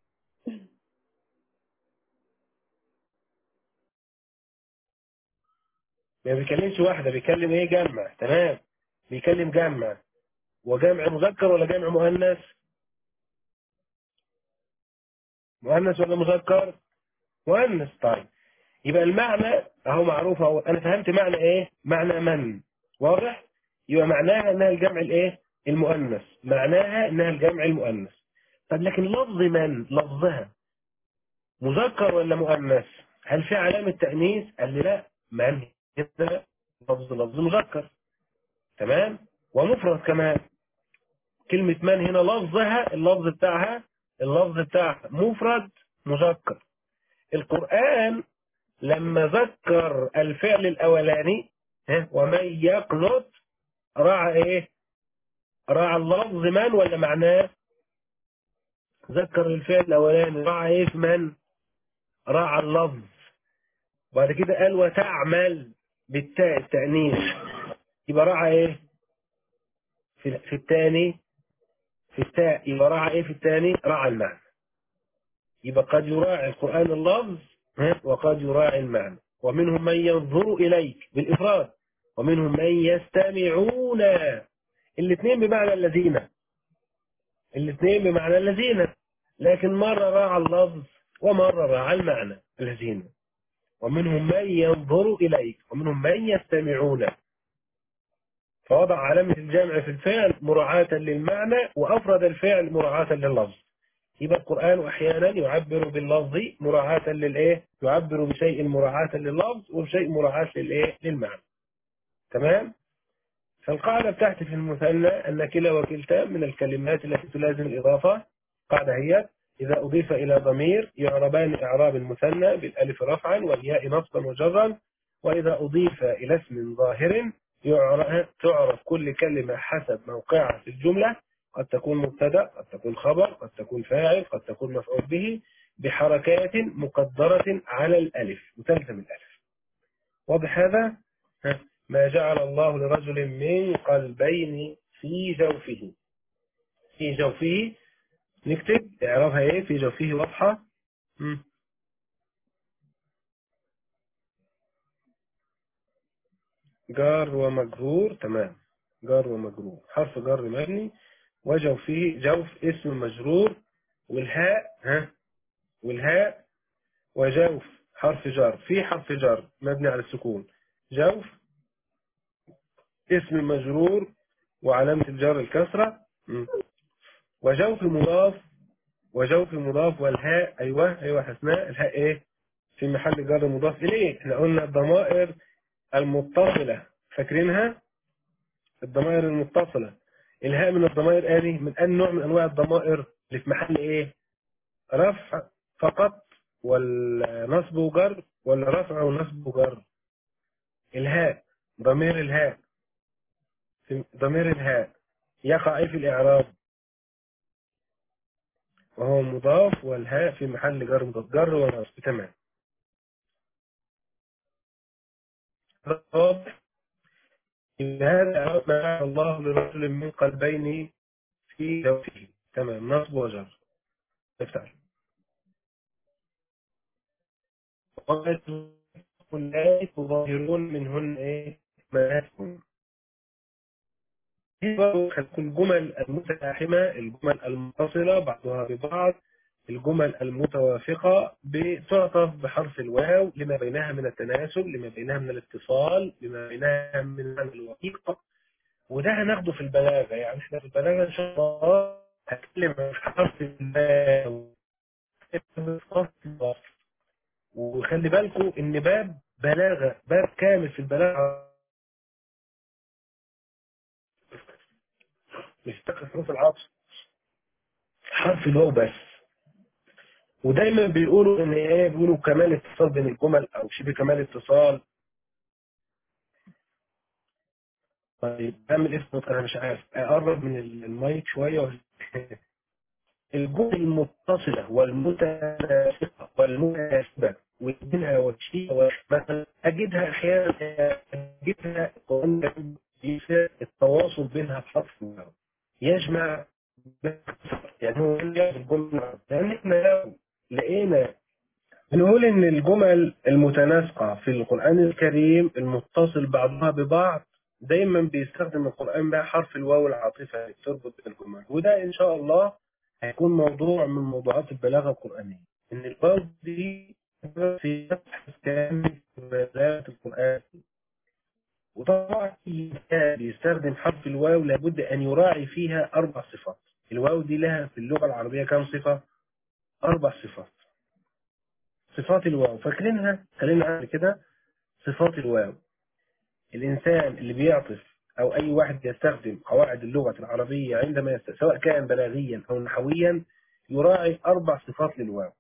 ما بيكلمش واحدة بيكلم ايه جمع تمام بيكلم جمع وجمع مذكر ولا جمع مؤنث مؤنث ولا مذكر مؤنث طيب يبقى المعنى اهو معروف اهو انا فهمت معنى ايه معنى من واضح يبقى معناها انها الجمع الايه المؤنث معناها انها الجمع المؤنث طب لكن لفظ من لفظها مذكر ولا مؤنث هل في علامة تأنيث قال لي لا من هنا لفظ لفظ مذكر تمام ومفرد كمان كلمة من هنا لفظها اللفظ بتاعها اللفظ بتاعها مفرد مذكر القرآن لما ذكر الفعل الأولاني ها، ومن يقنط راعى ايه راعى اللفظ من ولا معناه ذكر الفعل الأولاني راعى ايه في من راعى اللفظ وبعد كده قال وتعمل بالتاء التأنيث يبقى راعى ايه في, في الثاني في التاء يبقى راعى ايه في الثاني راعى المعنى يبقى قد يراعي القرآن اللفظ ها، وقد يراعي المعنى ومنهم من ينظر إليك بالإفراد ومنهم من يستمعون الاثنين بمعنى الذين الاثنين بمعنى الذين لكن مرة راعى اللفظ ومرة راعى المعنى الذين ومنهم من ينظر إليك ومنهم من يستمعون فوضع علامة الجمع في الفعل مراعاة للمعنى وأفرد الفعل مراعاة لللفظ يبقى القرآن أحيانا يعبر باللفظ مراعاة للإيه يعبر بشيء مراعاة لللفظ وبشيء مراعاة للإيه للمعنى تمام فالقاعدة بتاعتي في المثنى أن كلا وكلتا من الكلمات التي تلازم الإضافة قاعدة هي إذا أضيف إلى ضمير يعربان إعراب المثنى بالألف رفعا والياء نصبا وجرا وإذا أضيف إلى اسم ظاهر يعرف تعرف كل كلمة حسب موقعها في الجملة قد تكون مبتدا قد تكون خبر قد تكون فاعل قد تكون مفعول به بحركات مقدرة على الألف وتلزم الألف واضح هذا؟ ها. ما جعل الله لرجل من قلبين في جوفه في جوفه نكتب اعرابها ايه في جوفه واضحة مم. جار ومجرور تمام جار ومجرور حرف جر مبني وجوفه جوف اسم مجرور والهاء ها والهاء وجوف حرف جر في حرف جر مبني على السكون جوف اسم مجرور وعلامة الجر الكسرة م. وجوف مضاف وجوف مضاف والهاء ايوه ايوه حسناء الهاء ايه في محل جر مضاف اليه احنا قلنا الضمائر المتصلة فاكرينها الضمائر المتصلة الهاء من الضمائر آلي من أي نوع من أنواع الضمائر اللي في محل إيه رفع فقط والنصب وجر ولا رفع ونصب وجر الهاء ضمير الهاء في ضمير الهاء يقع إيه في الإعراب وهو مضاف والهاء في محل جر مضاف جر ونصب تمام واضح هذا ما جعل الله لرجل من قلبين في جوفه تمام نصب وجر افتح والآية تظاهرون منهن ايه مآتكم دي برضه هتكون الجمل المتلاحمة الجمل المتصلة بعضها ببعض الجمل المتوافقة بتعطف بحرف الواو لما بينها من التناسب لما بينها من الاتصال لما بينها من المعنى الوثيق وده هناخده في البلاغة يعني احنا في البلاغة ان شاء الله هتكلم عن حرف الواو وخلي بالكم ان باب بلاغة باب كامل في البلاغة مش تقف حروف العطف حرف الواو بس ودايما بيقولوا ان ايه بيقولوا كمال اتصال بين الجمل او شبه كمال اتصال طيب اعمل اسم انا مش عارف اقرب من المايك شويه ولا الجمل المتصلة والمتناسقة والمناسبة ومنها وشيء مثلا أجدها أحيانا أجدها القرآن يسر التواصل بينها بحرف الواو يجمع يعني هو الجملة لأن احنا لو لقينا بنقول إن الجمل المتناسقة في القرآن الكريم المتصل بعضها ببعض دايما بيستخدم القرآن بقى حرف الواو العاطفة اللي بتربط الجمل وده إن شاء الله هيكون موضوع من موضوعات البلاغة القرآنية إن الواو دي في مبحث كامل في بلاغة القرآن وطبعا بيستخدم حرف الواو لابد أن يراعي فيها أربع صفات الواو دي لها في اللغة العربية كم صفة؟ أربع صفات صفات الواو فاكرينها؟ خلينا نعمل كده صفات الواو الإنسان اللي بيعطف أو أي واحد يستخدم قواعد اللغة العربية عندما يست... سواء كان بلاغيا أو نحويا يراعي أربع صفات للواو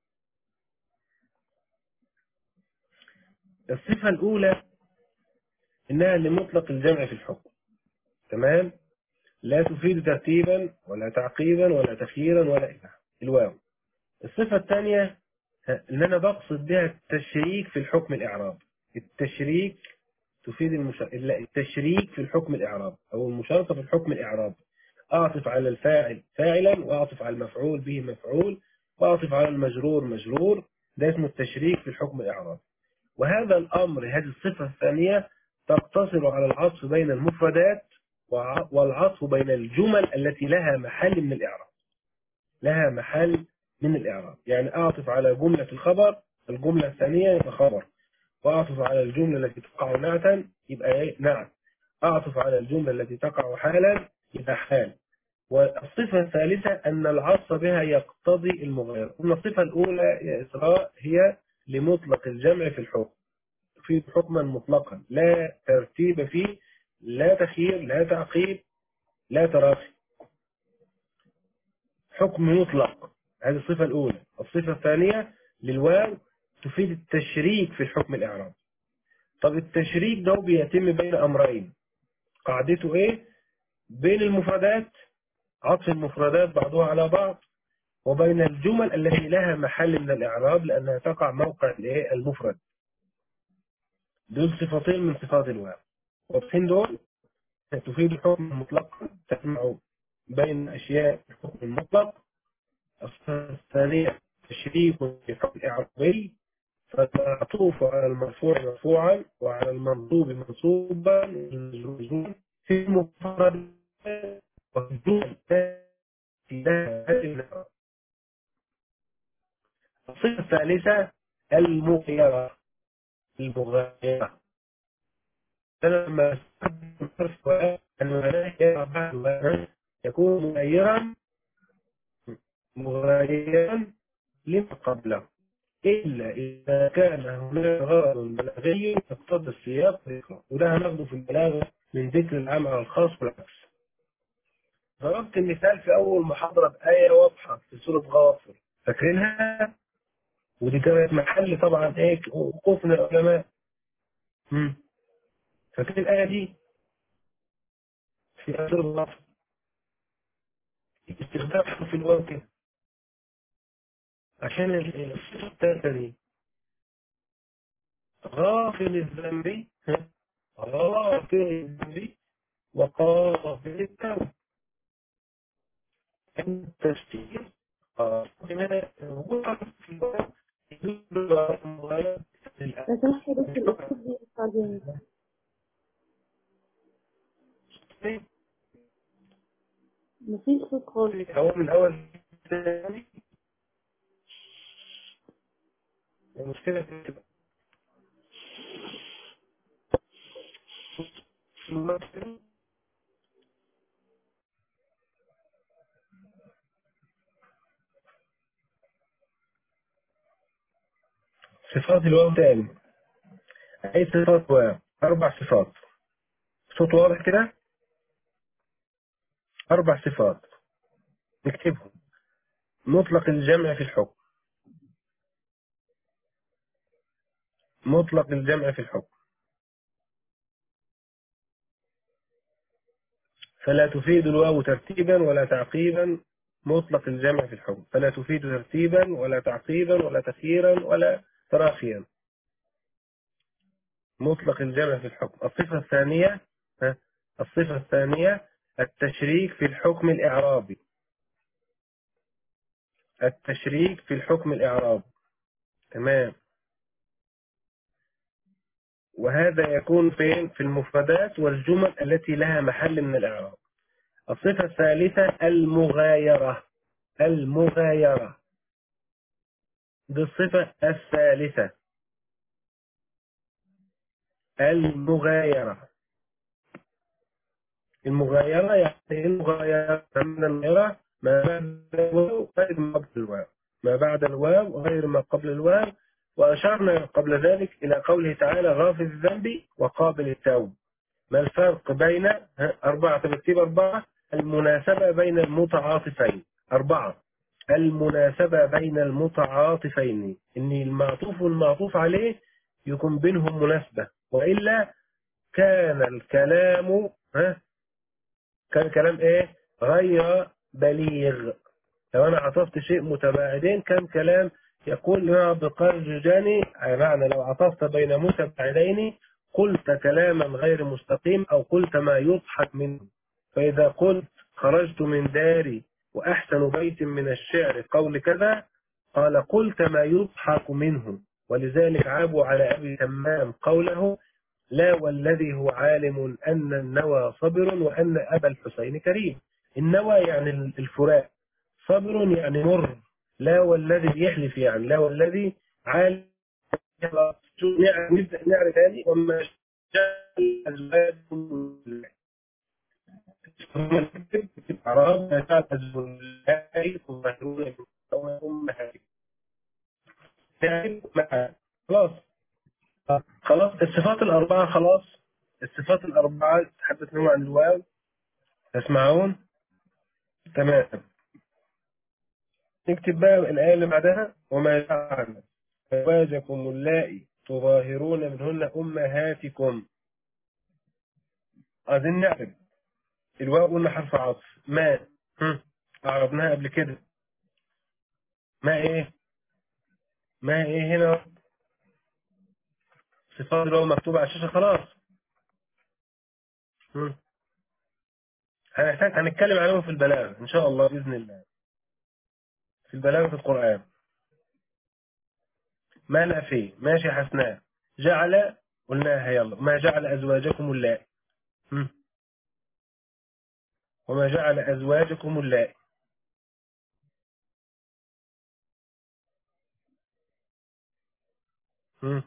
الصفة الأولى إنها لمطلق الجمع في الحكم تمام لا تفيد ترتيبا ولا تعقيبا ولا تخييرا ولا إله الواو الصفة الثانية إن أنا بقصد بها التشريك في الحكم الإعراب التشريك تفيد المش... التشريك في الحكم الإعراب أو المشاركة في الحكم الإعراب أعطف على الفاعل فاعلا وأعطف على المفعول به مفعول وأعطف على المجرور مجرور ده اسمه التشريك في الحكم الإعراب وهذا الأمر هذه الصفة الثانية تقتصر على العطف بين المفردات والعطف بين الجمل التي لها محل من الإعراب لها محل من الإعراب يعني أعطف على جملة الخبر الجملة الثانية يبقى خبر وأعطف على الجملة التي تقع نعتا يبقى إيه؟ نعت أعطف على الجملة التي تقع حالا يبقى حال والصفة الثالثة أن العطف بها يقتضي المغايرة قلنا الصفة الأولى يا إسراء هي لمطلق الجمع في الحكم في حكما مطلقا لا ترتيب فيه لا تخيير لا تعقيب لا تراخي حكم مطلق هذه الصفة الأولى الصفة الثانية للواو تفيد التشريك في الحكم الإعراب طب التشريك ده بيتم بين أمرين قاعدته إيه بين المفردات عطف المفردات بعضها على بعض وبين الجمل التي لها محل من الإعراب لأنها تقع موقع المفرد دول صفتين من صفات الواو واضحين دول تفيد الحكم مطلقا تجمع بين أشياء الحكم المطلق الصفة الثانية تشريك في الحكم الإعرابي فالمعطوف على المرفوع مرفوعا وعلى المنصوب منصوبا والمجرور في المفرد والجمل لها الصفة الثالثة المغيرة المغايرة لما استخدم حرف المغايرة بعد يكون مغايرا مغايرا لما قبله إلا إذا كان هناك غرض بلاغي يقتضي السياق وده هناخده في البلاغة من ذكر العام على الخاص والعكس ضربت المثال في أول محاضرة بآية واضحة في سورة غافر فاكرينها؟ ودي كانت محل طبعا ايه وقوف من العلماء فاكرين الآية دي في سورة غافر استخدام حرف الواو كده عشان الصفة الثالثة دي غافل الذنب غافل الذنب وقابل التوب التفسير لماذا هو في الوقت يدل على المغاية لو سمحت يا دكتور الأستاذ بيقطع جامد مفيش صوت خالص هو من أول ثاني المشكلة في صفات الواو تاني أي صفات واو أربع صفات صوت واضح كده أربع صفات نكتبهم مطلق الجمع في الحكم مطلق الجمع في الحكم فلا تفيد الواو ترتيبا ولا تعقيبا مطلق الجمع في الحكم فلا تفيد ترتيبا ولا تعقيبا ولا تخييرا ولا تراخيا مطلق الجمع في الحكم الصفة الثانية ها؟ الصفة الثانية التشريك في الحكم الإعرابي التشريك في الحكم الإعرابي تمام وهذا يكون فين في المفردات والجمل التي لها محل من الإعراب الصفة الثالثة المغايرة المغايرة دي الصفة الثالثة المغايرة المغايرة يعني إيه المغايرة من المغايرة ما بعد الواو غير ما قبل الواو ما بعد الواو غير ما قبل الواو وأشرنا قبل ذلك إلى قوله تعالى غافل الذنب وقابل التوب ما الفرق بين ها، أربعة ترتيب أربعة المناسبة بين المتعاطفين أربعة المناسبة بين المتعاطفين إن المعطوف والمعطوف عليه يكون بينهم مناسبة وإلا كان الكلام ها كان الكلام إيه غير بليغ لو أنا عطفت شيء متباعدين كان كلام يقول لما بقرجاني معنى لو عطفت بين متباعدين قلت كلاما غير مستقيم أو قلت ما يضحك منه فإذا قلت خرجت من داري وأحسن بيت من الشعر قول كذا قال قلت ما يضحك منه ولذلك عابوا على أبي تمام قوله لا والذي هو عالم أن النوى صبر وأن أبا الحسين كريم النوى يعني الفراق صبر يعني مر لا والذي يحلف يعني لا والذي عالم نبدأ نعرف هذه وما جاء الأزواج الأعراب ما جاء الأزواج تظاهرون أمهاتكم خلاص خلاص الصفات الأربعة خلاص الصفات الأربعة تحدثنا عن الواو تسمعون تمام نكتب بقى الآية اللي بعدها وما جعل أزواجكم اللائي تظاهرون منهن أمهاتكم عايزين نعرف الواو قلنا حرف عطف ما هم. عرفناها قبل كده ما ايه ما ايه هنا صفات الواو مكتوبة على الشاشة خلاص هم. هنحتاج هنتكلم عليهم في البلاغة ان شاء الله بإذن الله في البلاغة في القرآن ما لا فيه ماشي حسناء جعل قلناها يلا ما جعل أزواجكم اللائي هم. وما جعل أزواجكم اللائي هم.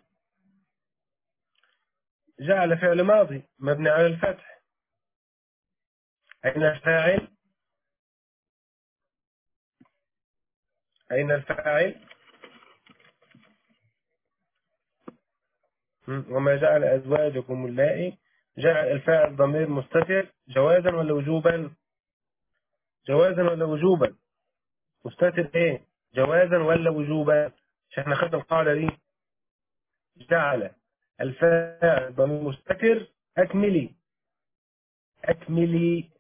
جعل فعل ماضي مبني على الفتح أين الفاعل أين الفاعل هم. وما جعل أزواجكم اللائي جعل الفاعل ضمير مستتر جوازا ولا وجوبا جوازا ولا وجوبا مستتر ايه جوازا ولا وجوبا مش احنا خدنا القاعدة دي جعل الفاعل ضمير مستتر اكملي اكملي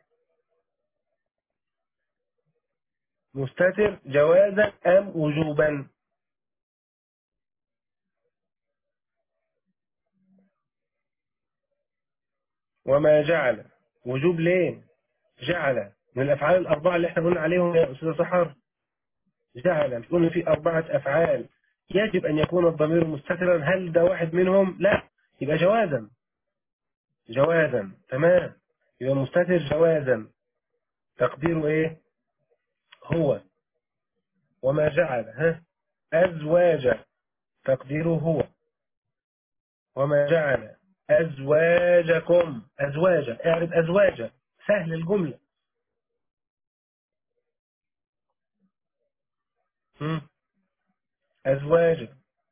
مستتر جوازا ام وجوبا وما جعل وجوب ليه جعل من الافعال الاربعه اللي احنا قلنا عليهم يا استاذ سحر جعل بتقول في اربعه افعال يجب ان يكون الضمير مستترا هل ده واحد منهم لا يبقى جوازا جوازا تمام يبقى مستتر جوازا تقديره ايه هو وما جعل ها ازواج تقديره هو وما جعل أزواجكم أزواجا اعرف أزواجا سهل الجملة هم. أزواجا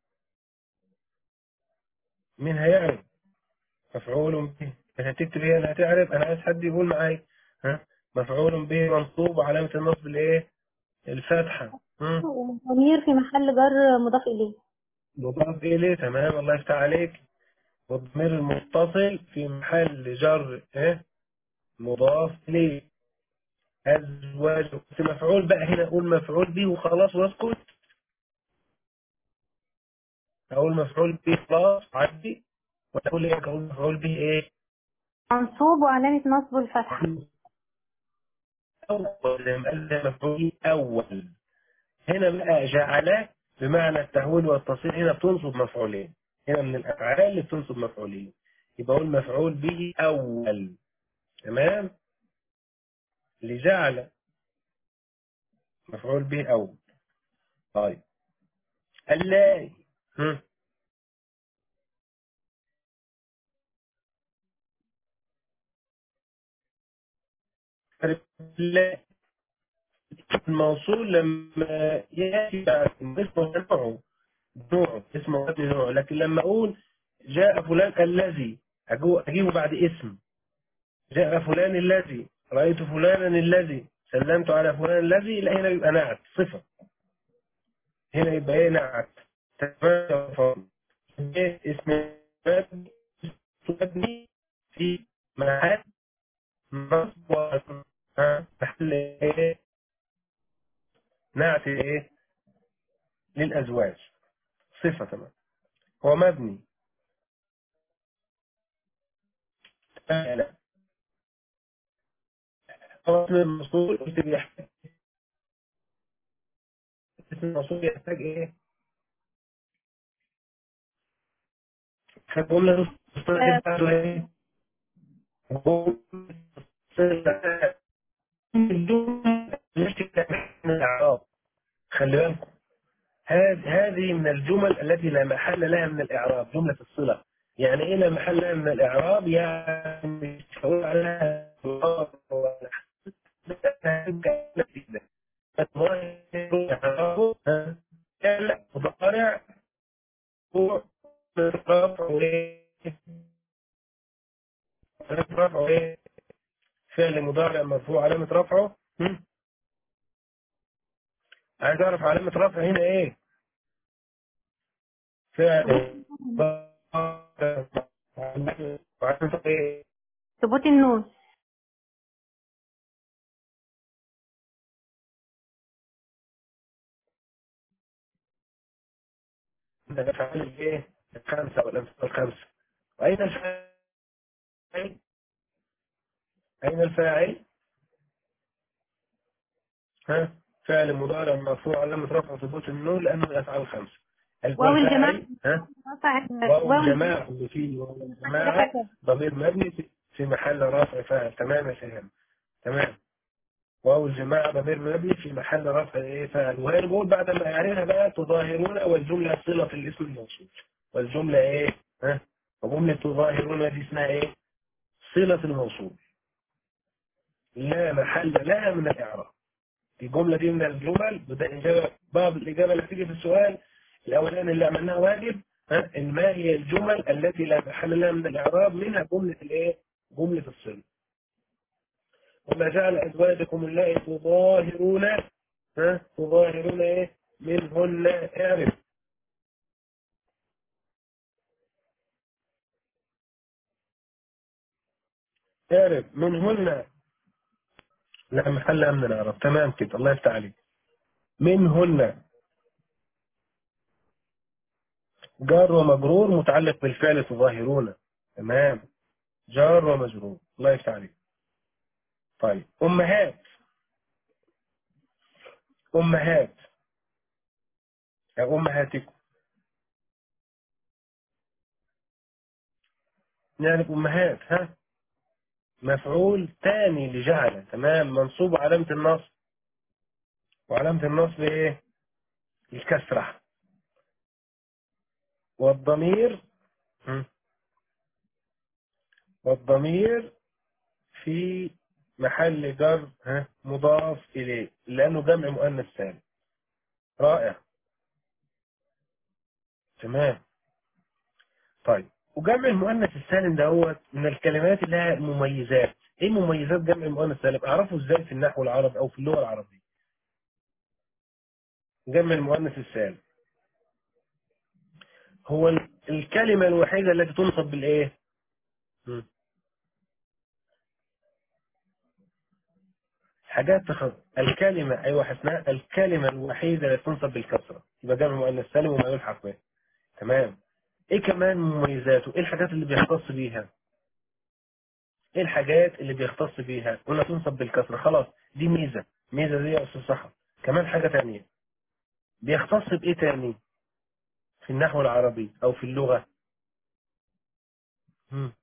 مين هيعرف مفعول به هتكتب هي اللي هتعرف أنا عايز حد يقول معايا ها مفعول به منصوب وعلامة النصب الإيه الفتحة هم. وضمير في محل جر مضاف إليه مضاف إليه تمام الله يفتح عليك والضمير المتصل في محل جر إيه مضاف إليه أزواج بس مفعول بقى هنا أقول مفعول به وخلاص واسكت أقول مفعول به خلاص عدي ولا أقول إيه أقول مفعول به إيه منصوب وعلامة نصبه الفتحة أول لما قال لي مفعول أول هنا بقى جعل بمعنى التهويل والتصريف هنا بتنصب مفعولين هنا من الأفعال اللي بتنصب مفعولين يبقى أقول مفعول به أول تمام لجعل مفعول به أول طيب اللاي هم. اللاي الموصول لما يأتي بعد اسمه نوعه نوعه اسمه قبل نوعه لكن لما أقول جاء فلان الذي أجو- أجيبه بعد اسم جاء فلان الذي رأيت فلانا الذي سلمت على فلان الذي لا هنا يبقى نعت صفة هنا يبقى ايه نعت تمام إيه اسم مبني مبني في محل نصب و- ها، محل ايه نعت ايه للأزواج صفة تمام هو مبني لا هو اسم الموصول قلت بيحتاج اسم الموصول يحتاج ايه هتقول له الصفة بتاعته ايه هو صفة الجملة مش من الأعراب خلي بالكم هذه هذه من الجمل التي لا محل لها من الإعراب جملة الصلة يعني إيه لا محل لها من الإعراب يعني مش هقول عليها ولا لا مضارع هو رفع ايه رفع ايه فعل مضارع مرفوع علامة رفعه هم؟ عايز اعرف علامة رفع هنا ايه فعل وعلامة ايه ثبوت النون ده فعل ايه الخمسة والامثلة الخمسة واين الفاعل اين الفاعل ها فعل مضارع مرفوع علامة رفع ثبوت النون لانه من الافعال الخمسة واو الجماعة الفاعل ها رفع واو واو الجماعة اللي فيه واو الجماعة ضمير مبني في- في محل رفع فاعل تمام يا سلام تمام واو الجماعة ضمير مبني في محل رفع ايه فاعل وهي بقول بعد ما يعرفها بقى تظاهرون والجملة صلة في الاسم الموصول والجملة ايه ها وجملة تظاهرون دي اسمها ايه صلة الموصول لا محل لها من الإعراب الجملة دي من الجمل وده إجابة بعض الإجابة اللي تيجي في السؤال الأولاني اللي عملناها واجب ها إن ما هي الجمل التي لا محل لها من الإعراب منها جملة الإيه؟ جملة الصلة وما جعل أزواجكم اللائي تظاهرون ها تظاهرون إيه؟ منهن اعرف اعرف منهن لا محل لها من الإعراب تمام كده الله يفتح عليك منهن جار ومجرور متعلق بالفعل تظاهرون تمام جار ومجرور الله يفتح عليك طيب أمهات أمهات يا أمهاتكم يعني أمهات ها مفعول تاني لجعل تمام منصوب علامة النصب وعلامة النصب إيه الكسرة والضمير هم، والضمير في محل جر ها مضاف إليه لأنه جمع مؤنث سالم رائع تمام طيب وجمع المؤنث السالم دوت من الكلمات اللي لها مميزات ايه مميزات جمع المؤنث السالم اعرفه ازاي في النحو العربي او في اللغه العربيه جمع المؤنث السالم هو ال- الكلمه الوحيده التي تنصب بالايه مم. حاجات تخص الكلمة أيوة حسناء الكلمة الوحيدة التي تنصب بالكسرة يبقى جمع مؤنث سالم وما يلحق به تمام ايه كمان مميزاته ايه الحاجات اللي بيختص بيها ايه الحاجات اللي بيختص بيها قلنا تنصب بالكسرة خلاص دي ميزة ميزة دي يا أستاذ صح كمان حاجة تانية بيختص بإيه تاني في النحو العربي أو في اللغة مم.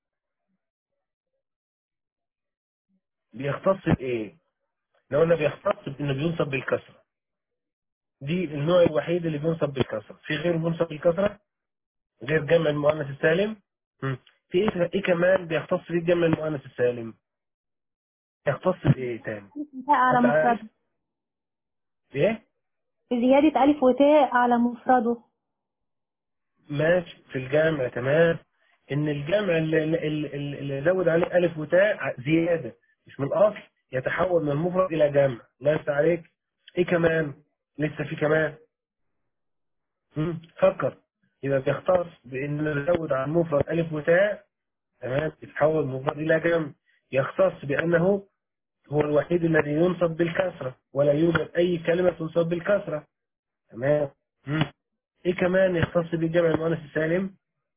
بيختص بإيه لو قلنا بيختص بإنه بينصب بالكسرة دي النوع الوحيد اللي بينصب بالكسرة في غيره بينصب بالكسرة غير جمع المؤنث السالم مم. في إيه, إيه كمان بيختص بيه جمع المؤنث السالم يختص بإيه تاني تاء على أنت عارف؟ مفرده إيه زيادة ألف وتاء على مفرده ماشي في الجامع تمام ان الجمع اللي, اللي, اللي زود عليه الف وتاء زياده مش من الاصل يتحول من مفرد الى جمع الله يفتح عليك ايه كمان لسه في كمان مم. فكر يبقى بيختص بان نزود على المفرد الف وتاء تمام يتحول مفرد الى جمع يختص بانه هو الوحيد الذي ينصب بالكسره ولا يوجد اي كلمه تنصب بالكسره تمام مم. ايه كمان يختص بالجمع المؤنث السالم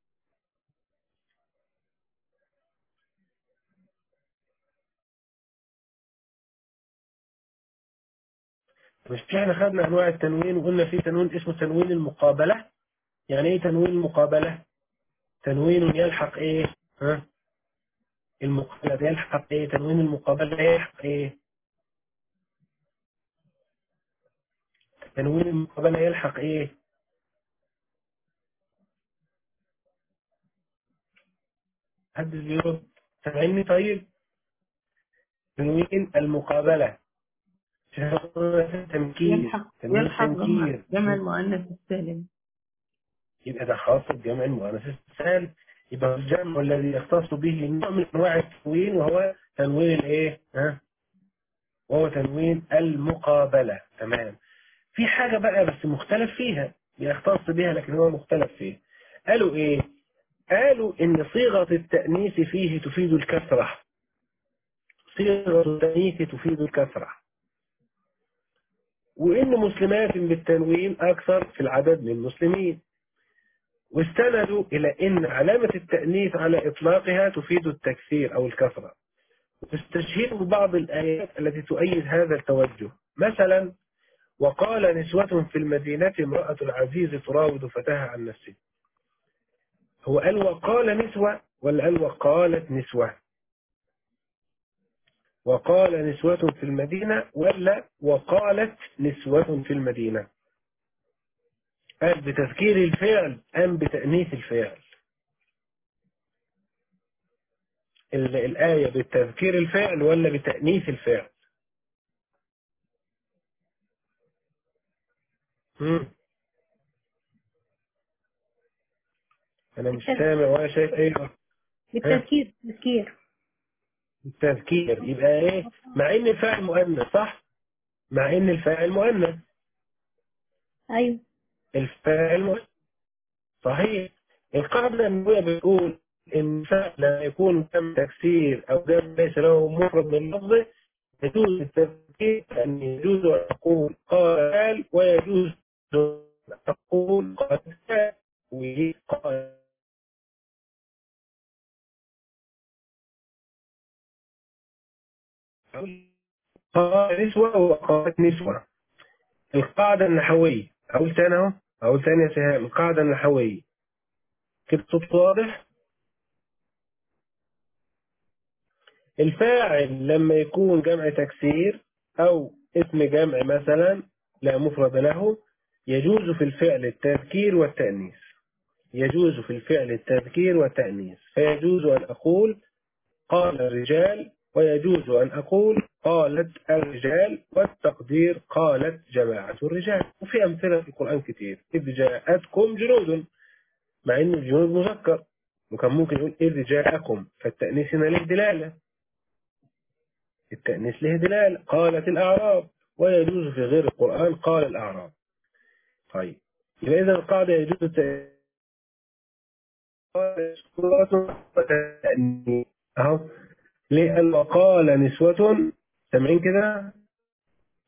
مش احنا خدنا انواع التنوين وقلنا في تنوين اسمه تنوين المقابلة يعني ايه تنوين المقابلة تنوين يلحق ايه ها المقابلة يلحق ايه تنوين المقابلة يلحق ايه تنوين المقابلة يلحق ايه حد بيرد سامعني طيب تنوين المقابلة تنكير يلحق تنوين يلحق جمع تنكير جمع المؤنث السالم يبقى ده خاص بجمع المؤنث السالم يبقى الجمع الذي يختص به نوع من انواع التنوين وهو تنوين الايه ها وهو تنوين المقابلة تمام في حاجة بقى بس مختلف فيها يختص بها لكن هو مختلف فيها قالوا ايه قالوا ان صيغة التأنيث فيه تفيد الكثرة صيغة التأنيث تفيد الكثرة وإن مسلمات بالتنوين أكثر في العدد من المسلمين واستندوا إلى أن علامة التأنيث على إطلاقها تفيد التكثير أو الكثرة واستشهدوا بعض الآيات التي تؤيد هذا التوجه مثلا وقال نسوة في المدينة امرأة العزيز تراود فتاها عن نفسه هو قال وقال نسوة ولا قال وقالت نسوة وقال نسوة في المدينة ولا وقالت نسوة في المدينة قال بتذكير الفعل أم بتأنيث الفعل ال- الآية بتذكير الفعل ولا بتأنيث الفعل مم. أنا مش سامع ولا شايف أي بالتذكير تذكير التذكير يبقى إيه مع إن الفاعل مؤنث صح مع إن الفاعل مؤنث أيوه الفاعل مؤنث صحيح القاعدة النبوية بتقول إن الفعل لما يكون جمع تكسير أو جمع ليس له مفرد من لفظه يجوز التذكير أن يجوز أن أقول قال ويجوز أن أقول قال وقال قال نسوة وقالت نسوة القاعدة النحوية أقول تاني أهو أقول تاني يا سهام القاعدة النحوية كده صوت واضح الفاعل لما يكون جمع تكسير أو اسم جمع مثلا لا مفرد له يجوز في الفعل التذكير والتأنيث يجوز في الفعل التذكير والتأنيث فيجوز أن أقول قال الرجال ويجوز أن أقول قالت الرجال والتقدير قالت جماعة الرجال وفي أمثلة في القرآن كتير إذ جاءتكم جنود مع أن الجنود مذكر وكان ممكن يقول إذ جاءكم فالتأنيث هنا له دلالة التأنيث له دلالة قالت الأعراب ويجوز في غير القرآن قال الأعراب طيب يبقى إذا القاعدة يجوز التأنيث أهو لأن وقال نسوة سامعين كده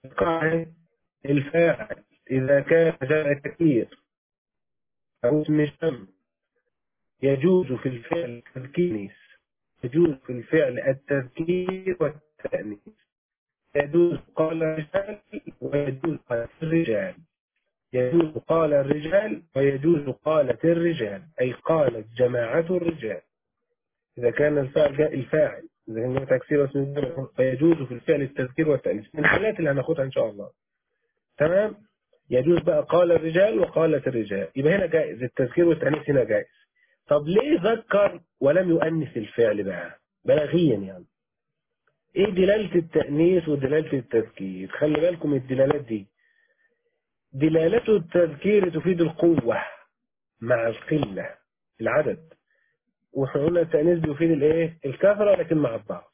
القاعدة الفاعل إذا كان جمع تكثير أو اسم الشم يجوز في الفعل التذكير يجوز في الفعل التذكير والتأنيث يجوز قال الرجال ويجوز قالت الرجال يجوز قال الرجال ويجوز قالت الرجال أي قالت جماعة الرجال إذا كان الفاعل جاء الفاعل إذا كان تكسير اسم الجمع فيجوز في الفعل التذكير والتأنيث من الحالات اللي هناخدها إن شاء الله تمام يجوز بقى قال الرجال وقالت الرجال يبقى هنا جائز التذكير والتأنيث هنا جائز طب ليه ذكر ولم يؤنث الفعل بقى بلاغيا يعني ايه دلالة التأنيث ودلالة التذكير خلي بالكم الدلالات دي دلالة التذكير تفيد القوة مع القلة العدد واحنا قلنا التأنيث بيفيد الايه الكثرة لكن مع الضعف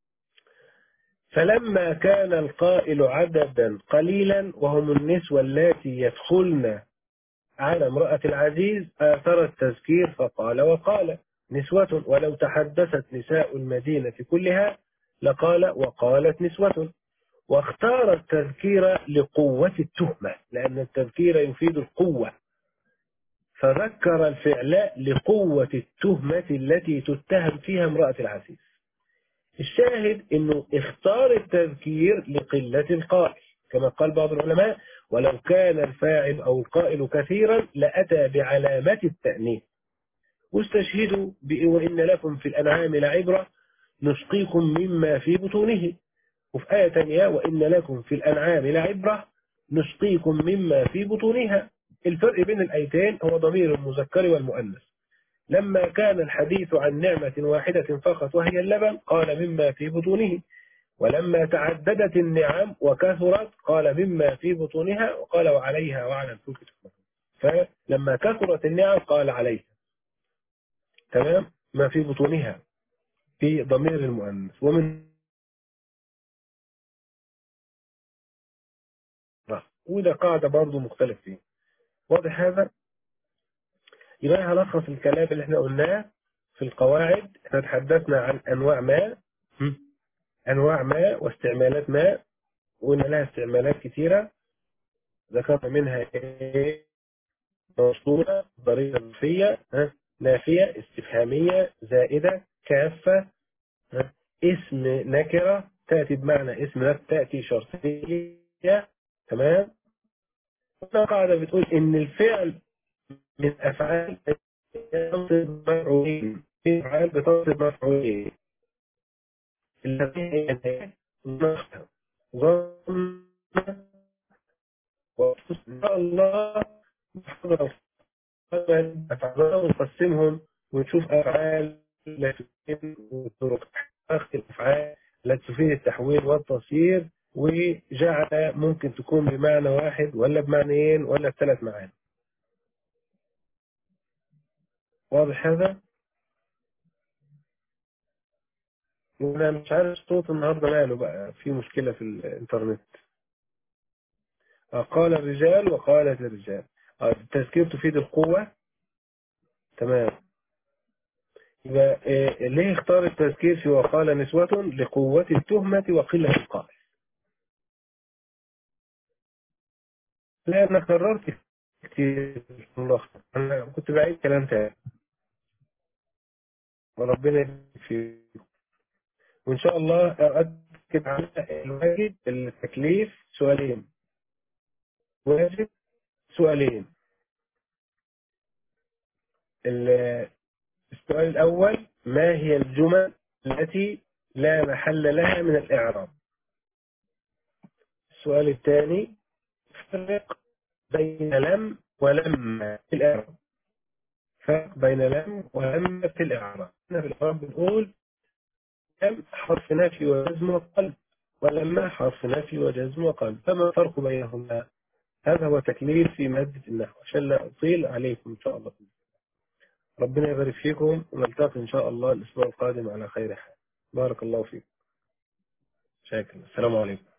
فلما كان القائل عددا قليلا وهم النسوة اللاتي يدخلن على امرأة العزيز آثر التذكير فقال وقال نسوة ولو تحدثت نساء المدينة كلها لقال وقالت نسوة واختار التذكير لقوة التهمة لأن التذكير يفيد القوة فذكر الفعل لقوة التهمة التي تتهم فيها امرأة العزيز الشاهد انه اختار التذكير لقلة القائل كما قال بعض العلماء ولو كان الفاعل او القائل كثيرا لأتى بعلامة التأنيث واستشهدوا وإن لكم في الأنعام لعبرة نسقيكم مما في بطونه وفي آية تانية وإن لكم في الأنعام لعبرة نسقيكم مما في بطونها الفرق بين الآيتين هو ضمير المذكر والمؤنث لما كان الحديث عن نعمة واحدة فقط وهي اللبن قال مما في بطونه ولما تعددت النعم وكثرت قال مما في بطونها وقال وعليها وعلى الفلك تحملون فلما كثرت النعم قال عليها تمام ما في بطونها في ضمير المؤنث ومن وده قاعدة برضو مختلف فيه واضح هذا يبقى هلخص الكلام اللي احنا قلناه في القواعد احنا تحدثنا عن انواع ما انواع ما واستعمالات ما وقلنا لها استعمالات كثيرة ذكرنا منها ايه موصولة ضريبة نفية نافية استفهامية زائدة كافة اسم نكرة تأتي بمعنى اسم تأتي شرطية تمام قاعدة بتقول ان الفعل من افعال تنصب مفعولين في افعال بتنصب مفعولين الذين ظن وحسن الله أفعال نقسمهم ونشوف أفعال لا تفيد وطرق أخذ الأفعال لا تفيد التحويل والتصير وجعل ممكن تكون بمعنى واحد ولا بمعنيين ولا بثلاث معاني واضح هذا؟ وانا مش عارف صوت النهارده ماله بقى في مشكلة في الانترنت قال الرجال وقالت الرجال التذكير تفيد القوة تمام يبقى إيه ليه اختار التذكير في وقال نسوة لقوة التهمة وقلة القائل لا انا قررت كتير الله انا كنت بعيد كلام تاني وربنا في وان شاء الله اكد على الواجب التكليف سؤالين واجب سؤالين السؤال الأول ما هي الجمل التي لا محل لها من الإعراب السؤال الثاني فرق بين لم ولما في الإعراب فرق بين لم ولما في الإعراب احنا في الإعراب بنقول لم حرف نفي وجزم وقلب ولما حرف نفي وجزم وقلب فما الفرق بينهما هذا هو تكليف في مادة النحو عشان لا أطيل عليكم إن شاء الله ربنا يبارك فيكم ونلتقي إن شاء الله الأسبوع القادم على خير حال بارك الله فيكم شاكر السلام عليكم